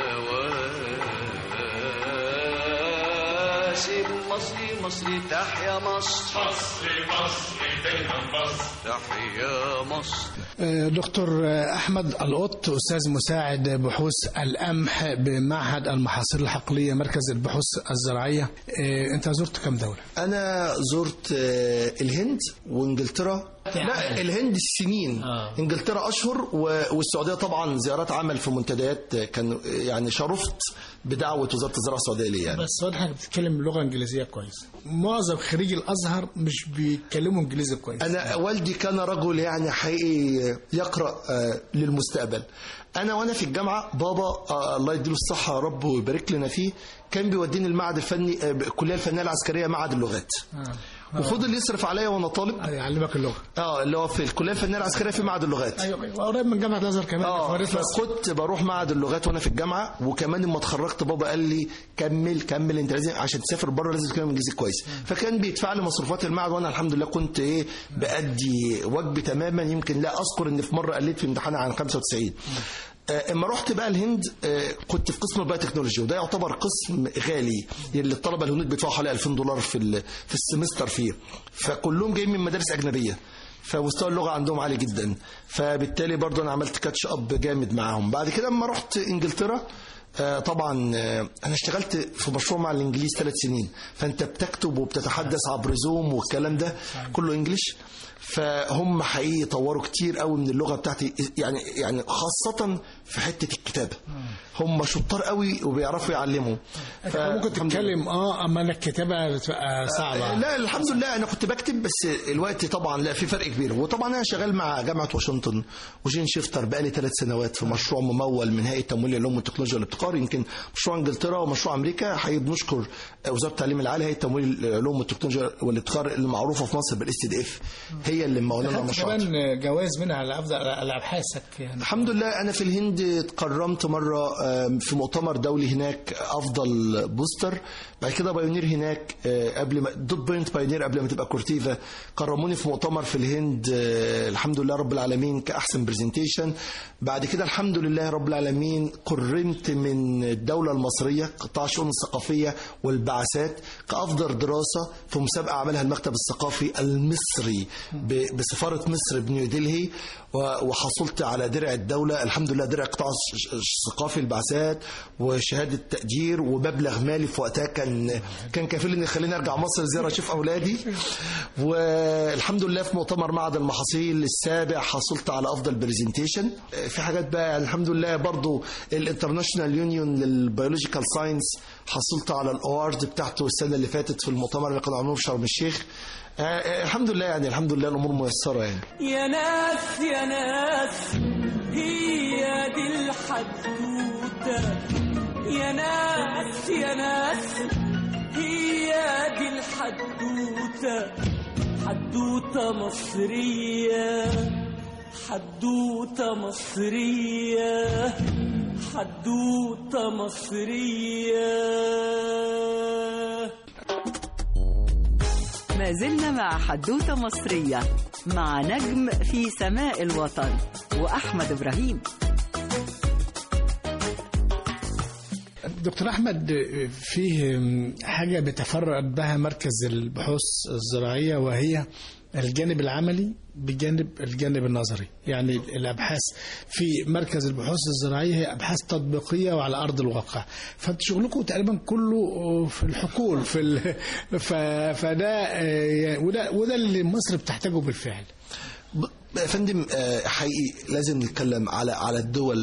مواسم مصري مصري تحيا مصر مصري مصري دايما مصر تحيا مصر آه، دكتور آه، أحمد القط أستاذ مساعد بحوث القمح بمعهد المحاصيل الحقلية مركز البحوث الزراعية آه، أنت زرت كم دولة؟ أنا زرت آه، الهند وإنجلترا لا الهند سنين آه. انجلترا اشهر و- والسعوديه طبعا زيارات عمل في منتديات كان يعني شرفت بدعوه وزاره الزراعه السعوديه لي يعني بس واضح انك بتتكلم لغه انجليزيه كويس معظم خريجي الازهر مش بيتكلموا انجليزي كويس انا والدي كان رجل يعني حقيقي يقرا آه، للمستقبل انا وانا في الجامعه بابا آه، الله يديله الصحه يا رب ويبارك لنا فيه كان بيوديني المعهد الفني آه، الكليه الفنيه العسكريه معهد اللغات وفضل يصرف عليا وانا طالب يعلمك اللغه اه اللي هو في الكليه الفنيه العسكريه في معهد اللغات ايوه أيوة، قريب من جامعه الازهر كمان اه فوريت بس. فكنت بروح معهد اللغات وانا في الجامعه وكمان لما اتخرجت بابا قال لي كمل كمل انت لازم عشان تسافر بره لازم تتكلم انجليزي كويس فكان بيدفع لي مصروفات المعهد وانا الحمد لله كنت ايه بادي واجبي تماما يمكن لا اذكر ان في مره قلت في امتحان عن 95 آه، اما رحت بقى الهند آه، كنت في قسم البايو تكنولوجي وده يعتبر قسم غالي اللي الطلبه الهنود بيدفعوا حوالي 2000 دولار في ال- في السمستر فيه فكلهم جايين من مدارس اجنبيه فمستوى اللغه عندهم عالي جدا فبالتالي برضو انا عملت كاتش اب جامد معاهم بعد كده اما رحت انجلترا آه، طبعا آه، انا اشتغلت في مشروع مع الانجليز ثلاث سنين فانت بتكتب وبتتحدث عبر زوم والكلام ده كله انجليش فهم حقيقي طوروا كتير قوي من اللغه بتاعتي يعني يعني خاصه في حته الكتابه هم شطار قوي وبيعرفوا يعلموا انت ممكن الحمد تتكلم اه اما انك الكتابه بتبقى صعبه لا الحمد لله انا كنت بكتب بس الوقت طبعا لا في فرق كبير وطبعا انا شغال مع جامعه واشنطن وجين شيفتر بقالي ثلاث سنوات في مشروع ممول من هيئه تمويل العلوم والتكنولوجيا والابتكار يمكن مشروع انجلترا ومشروع امريكا حقيقي بنشكر وزاره التعليم العالي هيئه تمويل العلوم والتكنولوجيا والابتكار اللي معروفه في مصر بالاس دي اف هي اللي مولنا خدت المشروع كمان جواز منها على افضل على ابحاثك يعني الحمد لله انا في الهند اتكرمت مره آم، في مؤتمر دولي هناك افضل بوستر بعد كده بايونير هناك آه، قبل ما دوت بوينت بايونير قبل ما تبقى كورتيفا كرموني في مؤتمر في الهند آه، الحمد لله رب العالمين كاحسن برزنتيشن بعد كده الحمد لله رب العالمين كرمت من الدوله المصريه قطاع الشؤون الثقافيه والبعثات كافضل دراسه في مسابقه عملها المكتب الثقافي المصري ب- بسفاره مصر بنيودلهي و- وحصلت على درع الدوله الحمد لله درع قطاع الش- الثقافي البعثات وشهاده تقدير ومبلغ مالي في وقتها كان كان كافل ان يخليني ارجع مصر زياره اشوف اولادي والحمد لله في مؤتمر معهد المحاصيل السابع حصلت على افضل برزنتيشن في حاجات بقى يعني الحمد لله برضو الانترناشونال يونيون للبيولوجيكال ساينس حصلت على الاوارد بتاعته السنه اللي فاتت في المؤتمر اللي كانوا عاملينه في شرم الشيخ آه، آه، الحمد لله يعني الحمد لله الامور ميسره يعني يا ناس يا ناس هي دي الحدوتة يا ناس يا ناس هي دي الحدوتة حدوتة مصرية حدوتة مصرية حدوتة مصرية ما زلنا مع حدوتة مصرية مع نجم في سماء الوطن وأحمد إبراهيم دكتور احمد فيه حاجه بيتفرد بها مركز البحوث الزراعيه وهي الجانب العملي بجانب الجانب النظري يعني الابحاث في مركز البحوث الزراعيه هي ابحاث تطبيقيه وعلى ارض الواقع فانتوا شغلكم تقريبا كله في الحقول في ال... ف... فده آه، وده وده اللي مصر بتحتاجه بالفعل ب- يا فندم آه، حقيقي لازم نتكلم على على الدول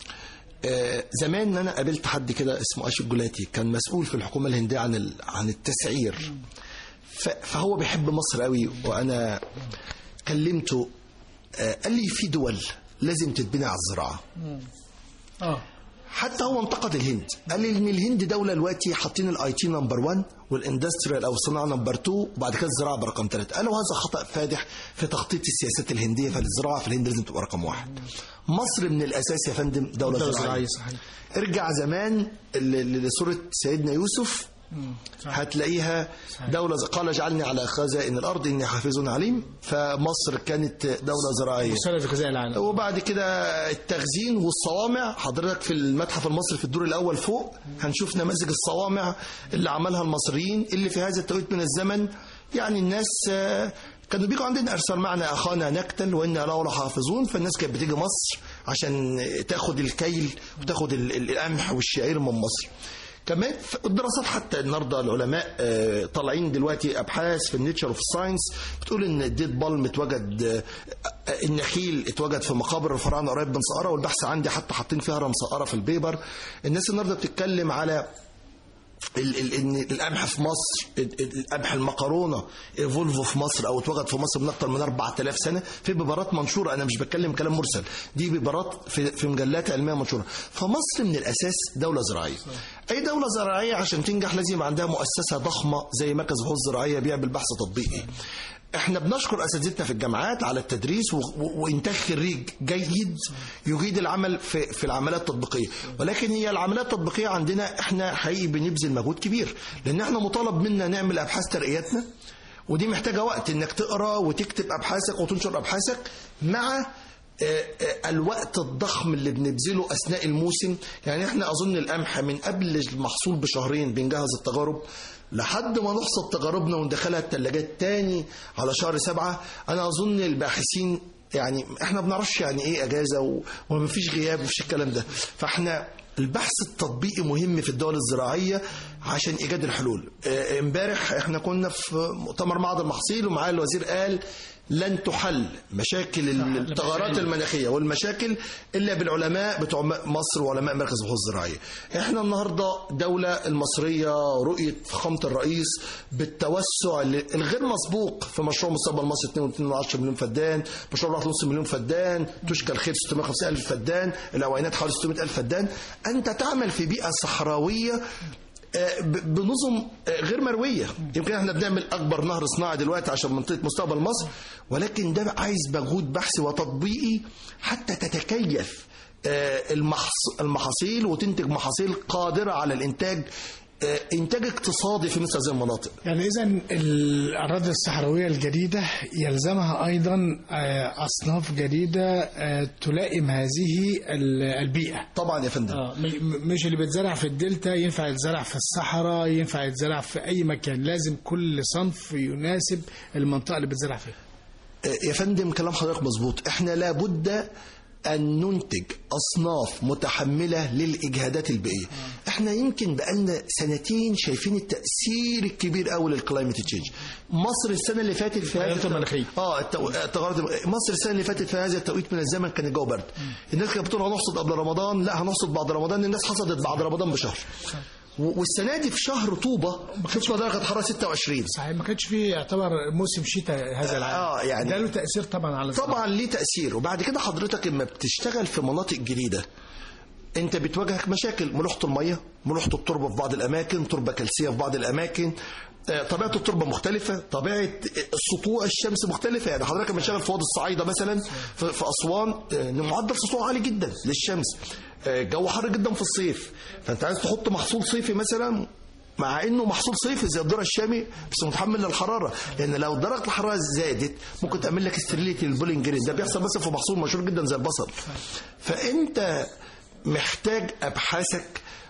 آه، زمان انا قابلت حد كده اسمه اشرف جولاتي كان مسؤول في الحكومه الهنديه عن ال- عن التسعير ف- فهو بيحب مصر قوي وانا كلمته آه، قال لي في دول لازم تتبني على الزراعه اه حتى هو انتقد الهند قال لي ان الهند دوله دلوقتي حاطين الاي تي نمبر 1 والاندستريال او الصناعه نمبر 2 وبعد كده الزراعه برقم 3 قالوا هذا خطا فادح في تخطيط السياسات الهنديه فالزراعه في الهند لازم تبقى رقم واحد مصر من الاساس يا فندم دوله, دولة زراعيه زراعية، صحيح. ارجع زمان ل- ل- لصوره سيدنا يوسف هتلاقيها دولة ز- قال اجعلني على خزائن الأرض إني حافظ عليم فمصر كانت دولة زراعية مساعدة في غذاء العالم وبعد كده التخزين والصوامع حضرتك في المتحف المصري في الدور الاول فوق هنشوف نماذج الصوامع اللي عملها المصريين اللي في هذا التوقيت من الزمن يعني الناس آه، كانوا بيجوا عندنا ارسل معنا اخانا نكتل وانا له لحافظون فالناس كانت بتيجي مصر عشان تاخد الكيل وتاخد ال- ال- القمح والشعير من مصر كمان في الدراسات حتى النهارده العلماء آه، طالعين دلوقتي ابحاث في النيتشر اوف الساينس بتقول ان الديد بالم اتوجد آه، آه، النخيل اتوجد في مقابر الفراعنه قريب من سقاره والبحث عندي حتى حاطين فيها هرم سقاره في البيبر الناس النهارده بتتكلم على ال- ال- ان القمح في مصر ال- ال- القمح المقارونه ايفولفو في مصر او اتوجد في مصر من اكثر من 4000 سنه في بيبرات منشوره انا مش بتكلم كلام مرسل دي بيبرات في في مجلات علميه منشوره فمصر من الاساس دوله زراعيه اي دوله زراعيه عشان تنجح لازم يبقى عندها مؤسسه ضخمه زي مركز البحوث الزراعيه بيعمل بحث تطبيقي احنا بنشكر اساتذتنا في الجامعات على التدريس و- و- وانتاج خريج جيد يجيد العمل في في العمليات التطبيقيه ولكن هي العمليات التطبيقيه عندنا احنا حقيقي بنبذل مجهود كبير لان احنا مطالب منا نعمل ابحاث ترقياتنا ودي محتاجه وقت انك تقرا وتكتب ابحاثك وتنشر ابحاثك مع آه، آه، الوقت الضخم اللي بنبذله اثناء الموسم يعني احنا اظن القمح من قبل المحصول بشهرين بنجهز التجارب لحد ما نحصد تجاربنا وندخلها الثلاجات تاني على شهر سبعة انا اظن الباحثين يعني احنا ما بنعرفش يعني ايه اجازه و- ومفيش غياب مفيش الكلام ده فاحنا البحث التطبيقي مهم في الدول الزراعيه عشان ايجاد الحلول آه، امبارح احنا كنا في مؤتمر معهد المحصيل ومعالي الوزير قال لن تحل مشاكل الثغرات المناخيه والمشاكل الا بالعلماء بتوع مصر وعلماء مركز البحوث الزراعيه. احنا النهارده دوله المصريه رؤيه فخامه الرئيس بالتوسع ال- الغير مسبوق في مشروع مستقبل مصر 2.2 مليون فدان، مشروع 1.5 مليون فدان، تشكى الخير 650 الف فدان، الاوينات حوالي 600 الف فدان، انت تعمل في بيئه صحراويه آه، ب- بنظم آه، غير مرويه يمكن احنا بنعمل اكبر نهر صناعي دلوقتي عشان منطقه مستقبل مصر ولكن ده عايز مجهود بحثي وتطبيقي حتى تتكيف آه، المحص- المحاصيل وتنتج محاصيل قادره على الانتاج آه، انتاج اقتصادي في مثل هذه المناطق يعني إذا الأراضي الصحراوية الجديدة يلزمها أيضا آه، أصناف جديدة آه، تلائم هذه ال- البيئة طبعا يا فندم آه، م- م- مش اللي بيتزرع في الدلتا ينفع يتزرع في الصحراء ينفع يتزرع في أي مكان لازم كل صنف يناسب المنطقة اللي بيتزرع فيها يا فندم كلام حضرتك مظبوط احنا لابد أن ننتج أصناف متحملة للإجهادات البيئية احنا يمكن بقالنا سنتين شايفين التأثير الكبير قوي للكلايمت تشينج مصر السنة اللي فاتت في هذا التغيرات المناخية. اه التو... التغيرات الم- مصر السنة اللي فاتت في هذا التوقيت من الزمن كان الجو برد الناس كانت بتقول هنحصد قبل رمضان لا هنحصد بعد رمضان الناس حصدت بعد رمضان بشهر و- والسنة دي في شهر طوبة كانت درجة حرارة 26 صحيح ما كانش فيه يعتبر موسم شتاء هذا العام آه، يعني- ده له تاثير طبعا على الزراعة. طبعا ليه تأثير وبعد كده حضرتك لما بتشتغل في مناطق جديدة انت بتواجهك مشاكل ملوحة المية ملوحة التربة في بعض الأماكن تربة كلسية في بعض الأماكن آه، طبيعة التربة مختلفة طبيعة سطوع الشمس مختلفة يعني حضرتك لما تشتغل في وادي الصعايدة مثلا في, في أسوان آه، معدل سطوع عالي جدا للشمس آه، الجو حر جدا في الصيف فأنت عايز تحط محصول صيفي مثلا مع انه محصول صيفي زي الذره الشامي بس متحمل للحراره لان لو درجه الحراره زادت ممكن تعمل لك استريليتي للبولينج جرين ده بيحصل مثلا في محصول مشهور جدا زي البصل فانت محتاج ابحاثك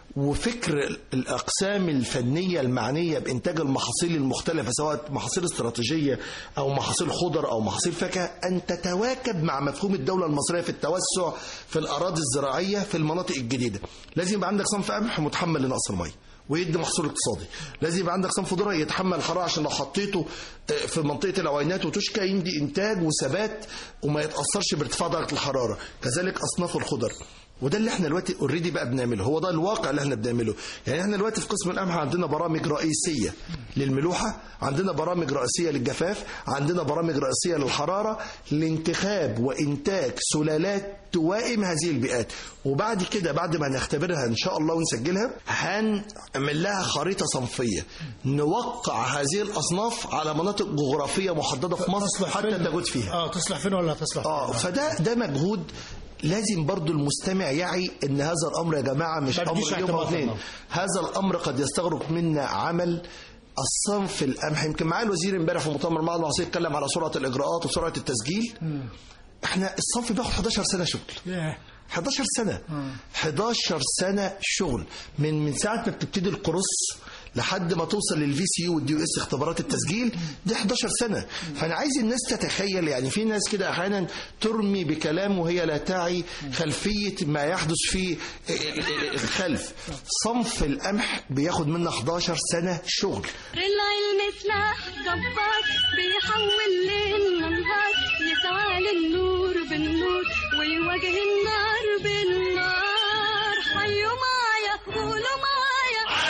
وفكر الاقسام الفنيه المعنيه بانتاج المحاصيل المختلفه سواء محاصيل استراتيجيه او محاصيل خضر او محاصيل فاكهه ان تتواكب مع مفهوم الدوله المصريه في التوسع في الاراضي الزراعيه في المناطق الجديده لازم يبقى عندك صنف قمح متحمل لنقص الميه ويدي محصول اقتصادي لازم يبقى عندك صنف ذره يتحمل الحراره عشان لو حطيته آه، في منطقه العوينات وتشكى يدي انتاج وثبات وما يتاثرش بارتفاع درجه الحراره كذلك اصناف الخضر وده اللي احنا دلوقتي اوريدي بقى بنعمله هو ده الواقع اللي احنا بنعمله يعني احنا دلوقتي في قسم القمح عندنا برامج رئيسيه للملوحه عندنا برامج رئيسيه للجفاف عندنا برامج رئيسيه للحراره لانتخاب وانتاج سلالات توائم هذه البيئات وبعد كده بعد ما نختبرها ان شاء الله ونسجلها هنعمل لها خريطه صنفيه نوقع هذه الاصناف على مناطق جغرافيه محدده في مصر تصلح حتى فين؟ تجود فيها اه تصلح فين ولا تصلح اه فين؟ فده ده مجهود لازم برضو المستمع يعي ان هذا الامر يا جماعه مش ما تجيش امر يوم او اعتباطا. اثنين هذا الامر قد يستغرق منا عمل الصنف القمح يمكن معايا الوزير امبارح في مؤتمر معهد العصير اتكلم على سرعه الاجراءات وسرعه التسجيل احنا الصنف بياخد 11 سنه شغل ياه. 11 سنة 11 سنة شغل من من ساعة ما بتبتدي القرص لحد ما توصل للفي سي يو والدي اس اختبارات التسجيل دي 11 سنة فأنا عايز الناس تتخيل يعني في ناس كده أحيانا ترمي بكلام وهي لا تعي خلفية ما يحدث في الخلف صنف القمح بياخد منا 11 سنة شغل العلم سلاح جبار بيحول ليل نهار يسعى للنور بالنور ويواجه النار بالنار حيوا معايا قولوا معايا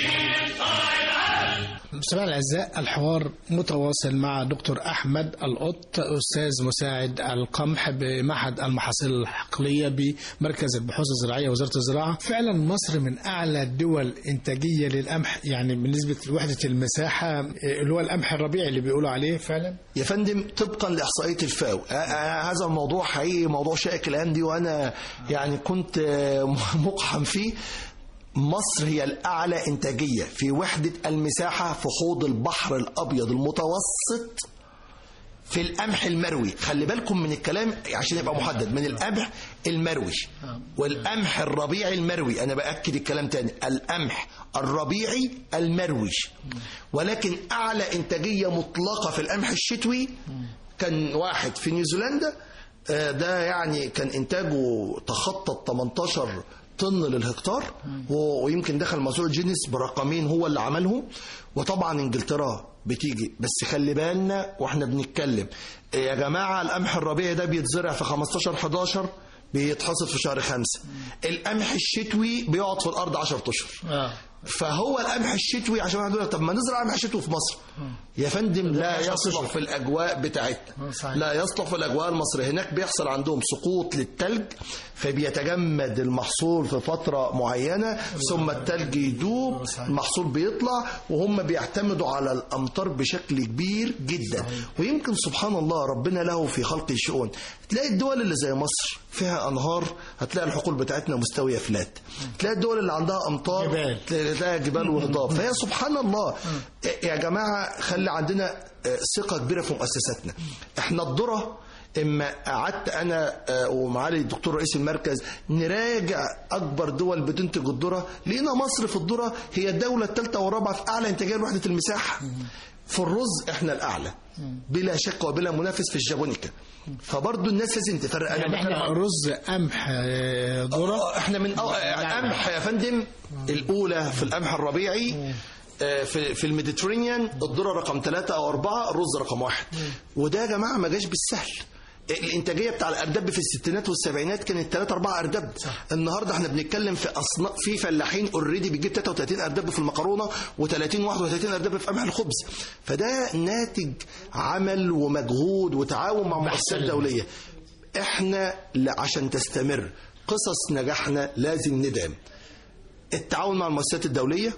مستمعينا الاعزاء الحوار متواصل مع دكتور احمد القط استاذ مساعد القمح بمعهد المحاصيل الحقليه بمركز البحوث الزراعيه وزاره الزراعه فعلا مصر من اعلى الدول انتاجيه للقمح يعني بالنسبه لوحده المساحه اللي هو القمح الربيعي اللي بيقولوا عليه فعلا يا فندم طبقا لاحصائيه الفاو آه، آه، هذا الموضوع حقيقي موضوع شائك الايام دي وانا يعني كنت آه، مقحم فيه مصر هي الاعلى انتاجيه في وحده المساحه في حوض البحر الابيض المتوسط في القمح المروي خلي بالكم من الكلام عشان يبقى محدد من القمح المروي والقمح الربيعي المروي انا باكد الكلام تاني القمح الربيعي المروي ولكن اعلى انتاجيه مطلقه في القمح الشتوي كان واحد في نيوزيلندا آه، ده يعني كان انتاجه تخطى 18 طن للهكتار و- ويمكن دخل موسوعه جينيس برقمين هو اللي عملهم وطبعا انجلترا بتيجي بس خلي بالنا واحنا بنتكلم إيه يا جماعه القمح الربيعي ده بيتزرع في 15 11 بيتحصد في شهر خمسة القمح الشتوي بيقعد في الارض 10 اشهر اه فهو القمح الشتوي عشان واحد يقول لك طب ما نزرع قمح شتوي في مصر يا فندم لا يصلح في الاجواء بتاعتنا صحيح. لا يصلح في الاجواء المصريه هناك بيحصل عندهم سقوط للتلج فبيتجمد المحصول في فتره معينه ثم التلج يدوب المحصول بيطلع وهم بيعتمدوا على الامطار بشكل كبير جدا ويمكن سبحان الله ربنا له في خلقه شؤون تلاقي الدول اللي زي مصر فيها انهار هتلاقي الحقول بتاعتنا مستويه فلات تلاقي الدول اللي عندها امطار جبال. تلاقي جبال وهضاب فهي سبحان الله يا جماعه خلي عندنا آه، ثقه كبيره في مؤسساتنا احنا الذره اما قعدت انا آه، ومعالي الدكتور رئيس المركز نراجع اكبر دول بتنتج الذره لقينا مصر في الذره هي الدوله الثالثه والرابعه في اعلى انتاجيه لوحده المساحه في الرز احنا الاعلى بلا شك وبلا منافس في الجابونيكا فبرضه الناس لازم تفرق يعني بتكلم احنا عن- رز قمح آه، ذره آه، احنا من أو... قمح يا فندم الاولى في القمح الربيعي آه، في في الميديترينيان الذره رقم ثلاثة او أربعة الرز رقم واحد وده يا جماعه ما جاش بالسهل الانتاجيه بتاع الارداب في الستينات والسبعينات كانت 3 4 ارداب النهارده احنا بنتكلم في اصناف في فلاحين اوريدي بيجيب 33 ارداب في المكرونه و30 31 ارداب في قمح الخبز فده ناتج عمل ومجهود وتعاون مع مؤسسات دوليه احنا لا- عشان تستمر قصص نجاحنا لازم ندعم التعاون مع المؤسسات الدوليه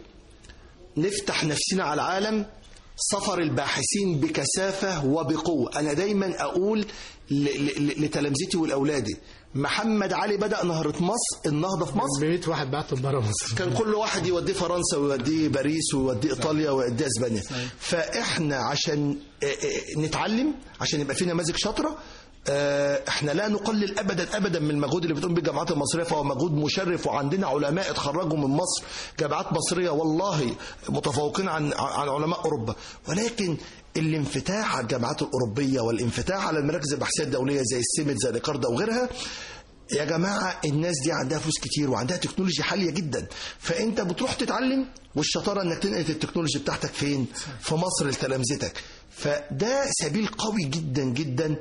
نفتح نفسنا على العالم سفر الباحثين بكثافة وبقوة أنا دايما أقول ل- ل- لتلامذتي ولأولادي محمد علي بدأ نهضة مصر النهضة في مصر ب 100 واحد بعتهم بره مصر كان كل واحد يوديه فرنسا ويوديه باريس ويوديه ايطاليا ويوديه اسبانيا فاحنا عشان آه، آه، نتعلم عشان يبقى في نماذج شاطره آه، احنا لا نقلل ابدا ابدا من المجهود اللي بتقوم به الجامعات المصريه فهو مجهود مشرف وعندنا علماء اتخرجوا من مصر جامعات مصريه والله متفوقين عن عن علماء اوروبا ولكن الانفتاح على الجامعات الاوروبيه والانفتاح على المراكز البحثيه الدوليه زي السيمت زي ريكاردا وغيرها يا جماعة الناس دي عندها فلوس كتير وعندها تكنولوجيا عالية جدا فأنت بتروح تتعلم والشطارة أنك تنقل التكنولوجيا بتاعتك فين في مصر لتلامذتك فده سبيل قوي جدا جدا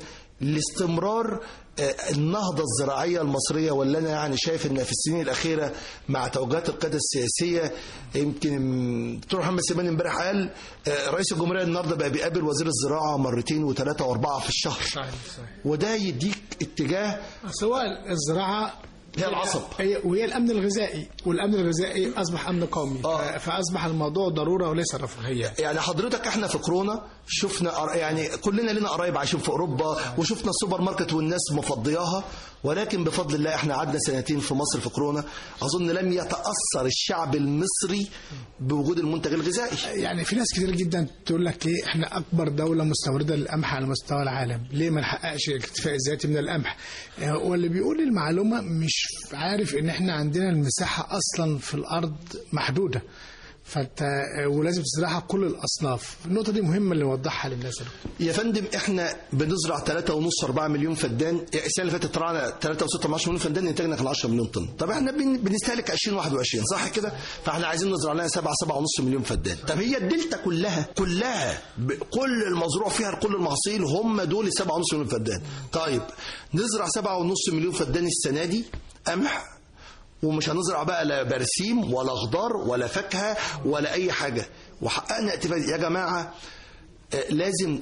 لاستمرار آه، النهضة الزراعية المصرية واللي أنا يعني شايف إن في السنين الأخيرة مع توجهات القيادة السياسية يمكن دكتور محمد سليمان امبارح قال آه، رئيس الجمهورية النهارده بقى بيقابل وزير الزراعة مرتين وثلاثة وأربعة في الشهر صحيح صحيح وده يديك اتجاه سواء الزراعه هي العصب. هي وهي الامن الغذائي والامن الغذائي اصبح امن قومي آه. ف- فاصبح الموضوع ضروره وليس رفاهيه يعني حضرتك احنا في كورونا شفنا قر- يعني كلنا لنا قرايب عايشين في اوروبا وشفنا السوبر ماركت والناس مفضياها ولكن بفضل الله احنا قعدنا سنتين في مصر في كورونا اظن لم يتاثر الشعب المصري بوجود المنتج الغذائي يعني في ناس كتير جدا تقول لك ايه احنا اكبر دوله مستورده للقمح على مستوى العالم ليه ما نحققش الاكتفاء الذاتي من القمح آه، واللي بيقول المعلومه مش عارف ان احنا عندنا المساحه اصلا في الارض محدوده فانت آه، ولازم تزرعها كل الاصناف النقطه دي مهمه اللي نوضحها للناس يا فندم احنا بنزرع 3 ونص 4 مليون فدان السنه اللي فاتت طلعنا 3 و6 مليون فدان انتاجنا كان 10 مليون طن طب احنا بن- بنستهلك 2021 صح كده فاحنا عايزين نزرع لنا 7 7 ونص مليون فدان طب هي الدلتا كلها كلها ب- كل المزروع فيها كل المحاصيل هم دول 7 ونص مليون فدان طيب نزرع 7 ونص مليون فدان السنه دي قمح ومش هنزرع بقى لا برسيم ولا خضار ولا فاكهه ولا اي حاجه وحققنا اكتفاء يا جماعه آه، لازم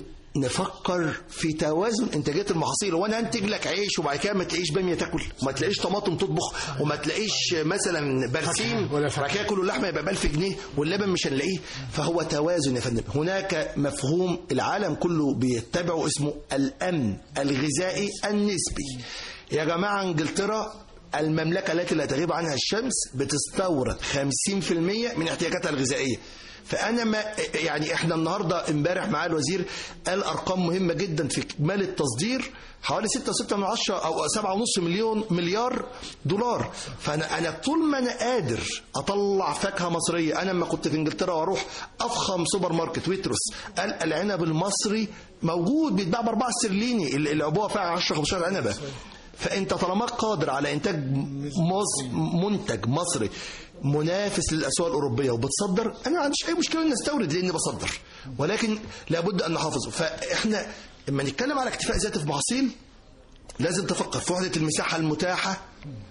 نفكر في توازن انتاجيه المحاصيل وانا انتج لك عيش وبعد كده ما تلاقيش باميه تاكل وما تلاقيش طماطم تطبخ وما تلاقيش مثلا برسيم ولا وبعد كده كل اللحمه يبقى ب 1000 جنيه واللبن مش هنلاقيه فهو توازن يا فندم هناك مفهوم العالم كله بيتبعه اسمه الامن الغذائي النسبي يا جماعه انجلترا المملكه التي لا تغيب عنها الشمس بتستورد 50% من احتياجاتها الغذائيه فانا ما يعني احنا النهارده امبارح معاه الوزير قال ارقام مهمه جدا في اكمال التصدير حوالي 6.6 من عشرة او 7.5 مليون مليار دولار فانا انا طول ما انا قادر اطلع فاكهه مصريه انا لما كنت في انجلترا واروح افخم سوبر ماركت ويتروس قال العنب المصري موجود بيتباع ب 4 استرليني العبوه فيها 10 15 عنبه فانت طالما قادر على انتاج مص منتج مصري منافس للاسواق الاوروبيه وبتصدر انا ما عنديش اي مشكله ان استورد لاني بصدر ولكن لابد ان نحافظه فاحنا لما نتكلم على اكتفاء ذاتي في محاصيل لازم تفكر في وحده المساحه المتاحه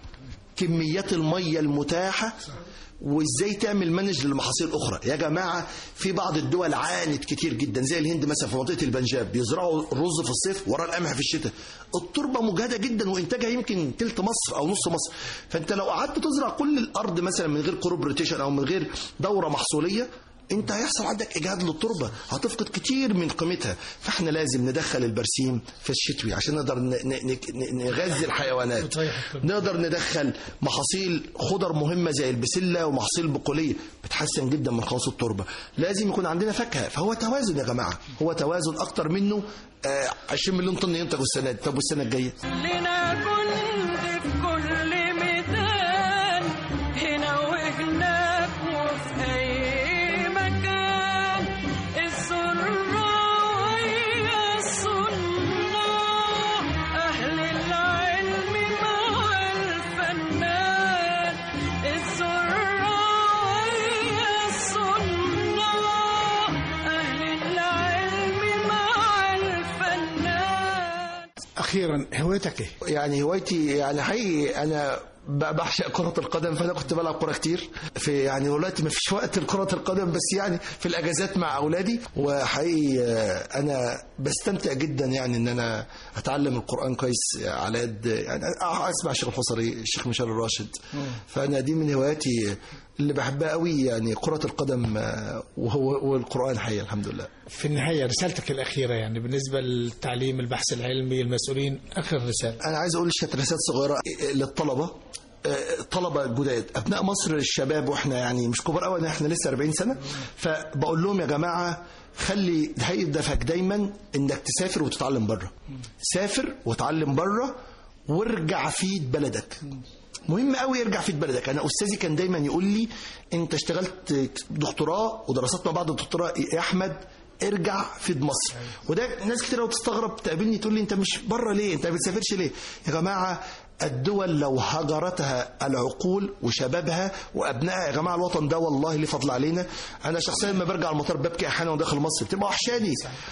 كميات الميه المتاحه وازاي تعمل مانج للمحاصيل الاخرى يا جماعه في بعض الدول عانت كتير جدا زي الهند مثلا في منطقه البنجاب بيزرعوا الرز في الصيف ورا القمح في الشتاء التربه مجهده جدا وانتاجها يمكن تلت مصر او نص مصر فانت لو قعدت تزرع كل الارض مثلا من غير كروب روتيشن او من غير دوره محصوليه انت هيحصل عندك اجهاد للتربه هتفقد كتير من قيمتها فاحنا لازم ندخل البرسيم في الشتوي عشان نقدر ن- ن- ن- نغذي الحيوانات وتصيح التربة. نقدر ندخل محاصيل خضر مهمه زي البسله ومحاصيل البقوليه بتحسن جدا من خواص التربه لازم يكون عندنا فاكهه فهو توازن يا جماعه هو توازن اكتر منه آه، 20 مليون طن ينتجوا السنه دي طب والسنه الجايه لنا جند في كل ميدان هنا وهناك وفي أي مكان الزراعية الصناع أهل العلم مع الفنان الزراعية الصناع أهل العلم مع الفنان اخيرا هوايتك ايه؟ يعني هوايتي يعني حقيقي انا ب- بعشق كرة القدم فأنا كنت بلعب كرة كتير في يعني دلوقتي ما فيش وقت لكرة القدم بس يعني في الأجازات مع أولادي وحقيقي آه، أنا بستمتع جدا يعني إن أنا أتعلم القرآن كويس على قد يعني أسمع الشيخ الحصري الشيخ مشاري الراشد فأنا دي من هواياتي اللي بحبها قوي يعني كرة القدم آه، وهو والقرآن حقيقي الحمد لله في النهايه رسالتك الاخيره يعني بالنسبه للتعليم البحث العلمي المسؤولين اخر رساله انا عايز اقول شويه رسالات صغيره للطلبه آه، طلبه جداد ابناء مصر الشباب واحنا يعني مش كبار قوي احنا لسه 40 سنه فبقول لهم يا جماعه خلي هدفك دايما انك تسافر وتتعلم بره سافر وتعلم بره وارجع فيد بلدك مهم قوي يرجع فيد بلدك انا استاذي كان دايما يقول لي انت اشتغلت دكتوراه ودراسات ما بعد الدكتوراه يا احمد ارجع فيد مصر وده ناس كتير قوي تستغرب تقابلني تقول لي انت مش بره ليه انت ما بتسافرش ليه يا جماعه الدول لو هجرتها العقول وشبابها وابنائها يا جماعه الوطن ده والله ليه فضل علينا انا شخصيا لما برجع المطار ببكي احيانا وانا داخل مصر بتبقى وحشاني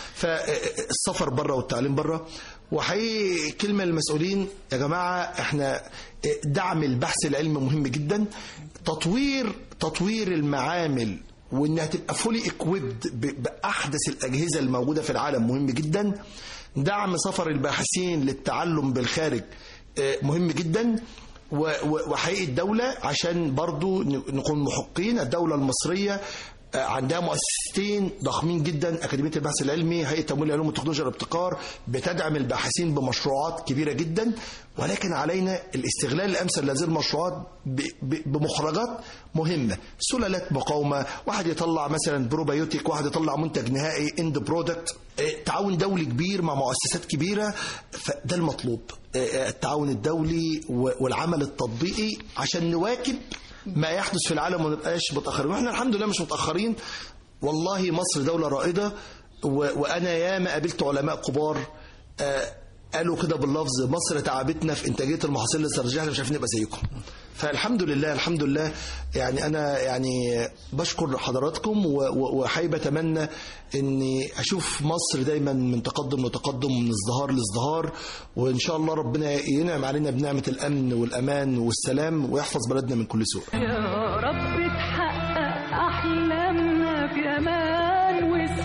فالسفر بره والتعليم بره وحقيقي كلمه للمسؤولين يا جماعه احنا دعم البحث العلمي مهم جدا تطوير تطوير المعامل وانها تبقى فولي اكويبد باحدث الاجهزه الموجوده في العالم مهم جدا دعم سفر الباحثين للتعلم بالخارج آه، مهم جدا و- و- وحقيقي الدولة عشان برضو ن- نكون محقين الدولة المصرية آه، عندها مؤسستين ضخمين جدا أكاديمية البحث العلمي هيئة تمويل العلوم والتكنولوجيا والابتكار بتدعم الباحثين بمشروعات كبيرة جدا ولكن علينا الاستغلال الأمثل لهذه المشروعات ب- ب- بمخرجات مهمة سلالات مقاومة واحد يطلع مثلا بروبيوتيك واحد يطلع منتج نهائي اند برودكت تعاون دولي كبير مع مؤسسات كبيرة فده المطلوب آه، التعاون الدولي و- والعمل التطبيقي عشان نواكب ما يحدث في العالم وما نبقاش متأخرين واحنا الحمد لله مش متأخرين والله مصر دولة رائدة و- وأنا ياما قابلت علماء كبار آه، قالوا كده باللفظ مصر تعبتنا في انتاجيه المحاصيل الاستراتيجيه احنا مش عارفين نبقى زيكم فالحمد لله الحمد لله يعني انا يعني بشكر حضراتكم و- و- وحابب اتمنى اني اشوف مصر دايما من تقدم لتقدم من ازدهار لازدهار وان شاء الله ربنا ينعم علينا بنعمه الامن والامان والسلام ويحفظ بلدنا من كل سوء يا رب تحقق أحلامنا بأمان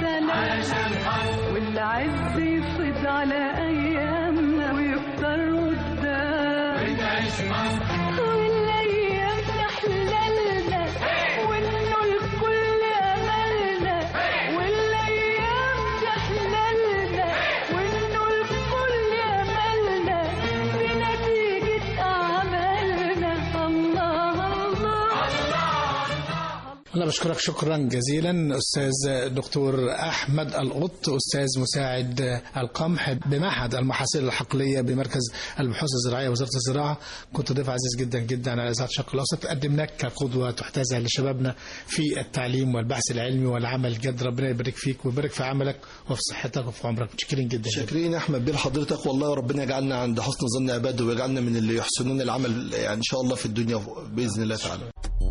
وسلام والعز يفيض على أيامنا ويكتر قدام والأيام تحللنا وإنه الكل أملنا والأيام تحللنا وإنه الكل أملنا بنتيجة أعمالنا الله الله أنا بشكرك شكرا جزيلا أستاذ دكتور أحمد القط أستاذ مساعد القمح بمعهد المحاصيل الحقلية بمركز البحوث الزراعية وزارة الزراعة كنت ضيف عزيز جدا جدا على إذاعة الشرق الأوسط قدمناك كقدوة تحتذى لشبابنا في التعليم والبحث العلمي والعمل جد ربنا يبارك فيك ويبارك في عملك وفي صحتك وفي عمرك متشكرين جدا, جدا. شاكرين يا احمد بيه لحضرتك والله ربنا يجعلنا عند حسن ظن عباده ويجعلنا من اللي يحسنون العمل يعني ان شاء الله في الدنيا باذن الله تعالى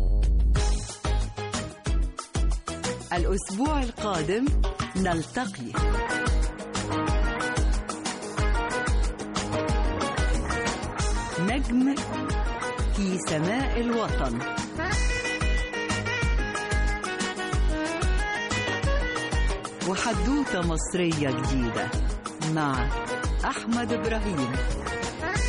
الأسبوع القادم نلتقي نجم في سماء الوطن وحدوتة مصرية جديدة مع أحمد إبراهيم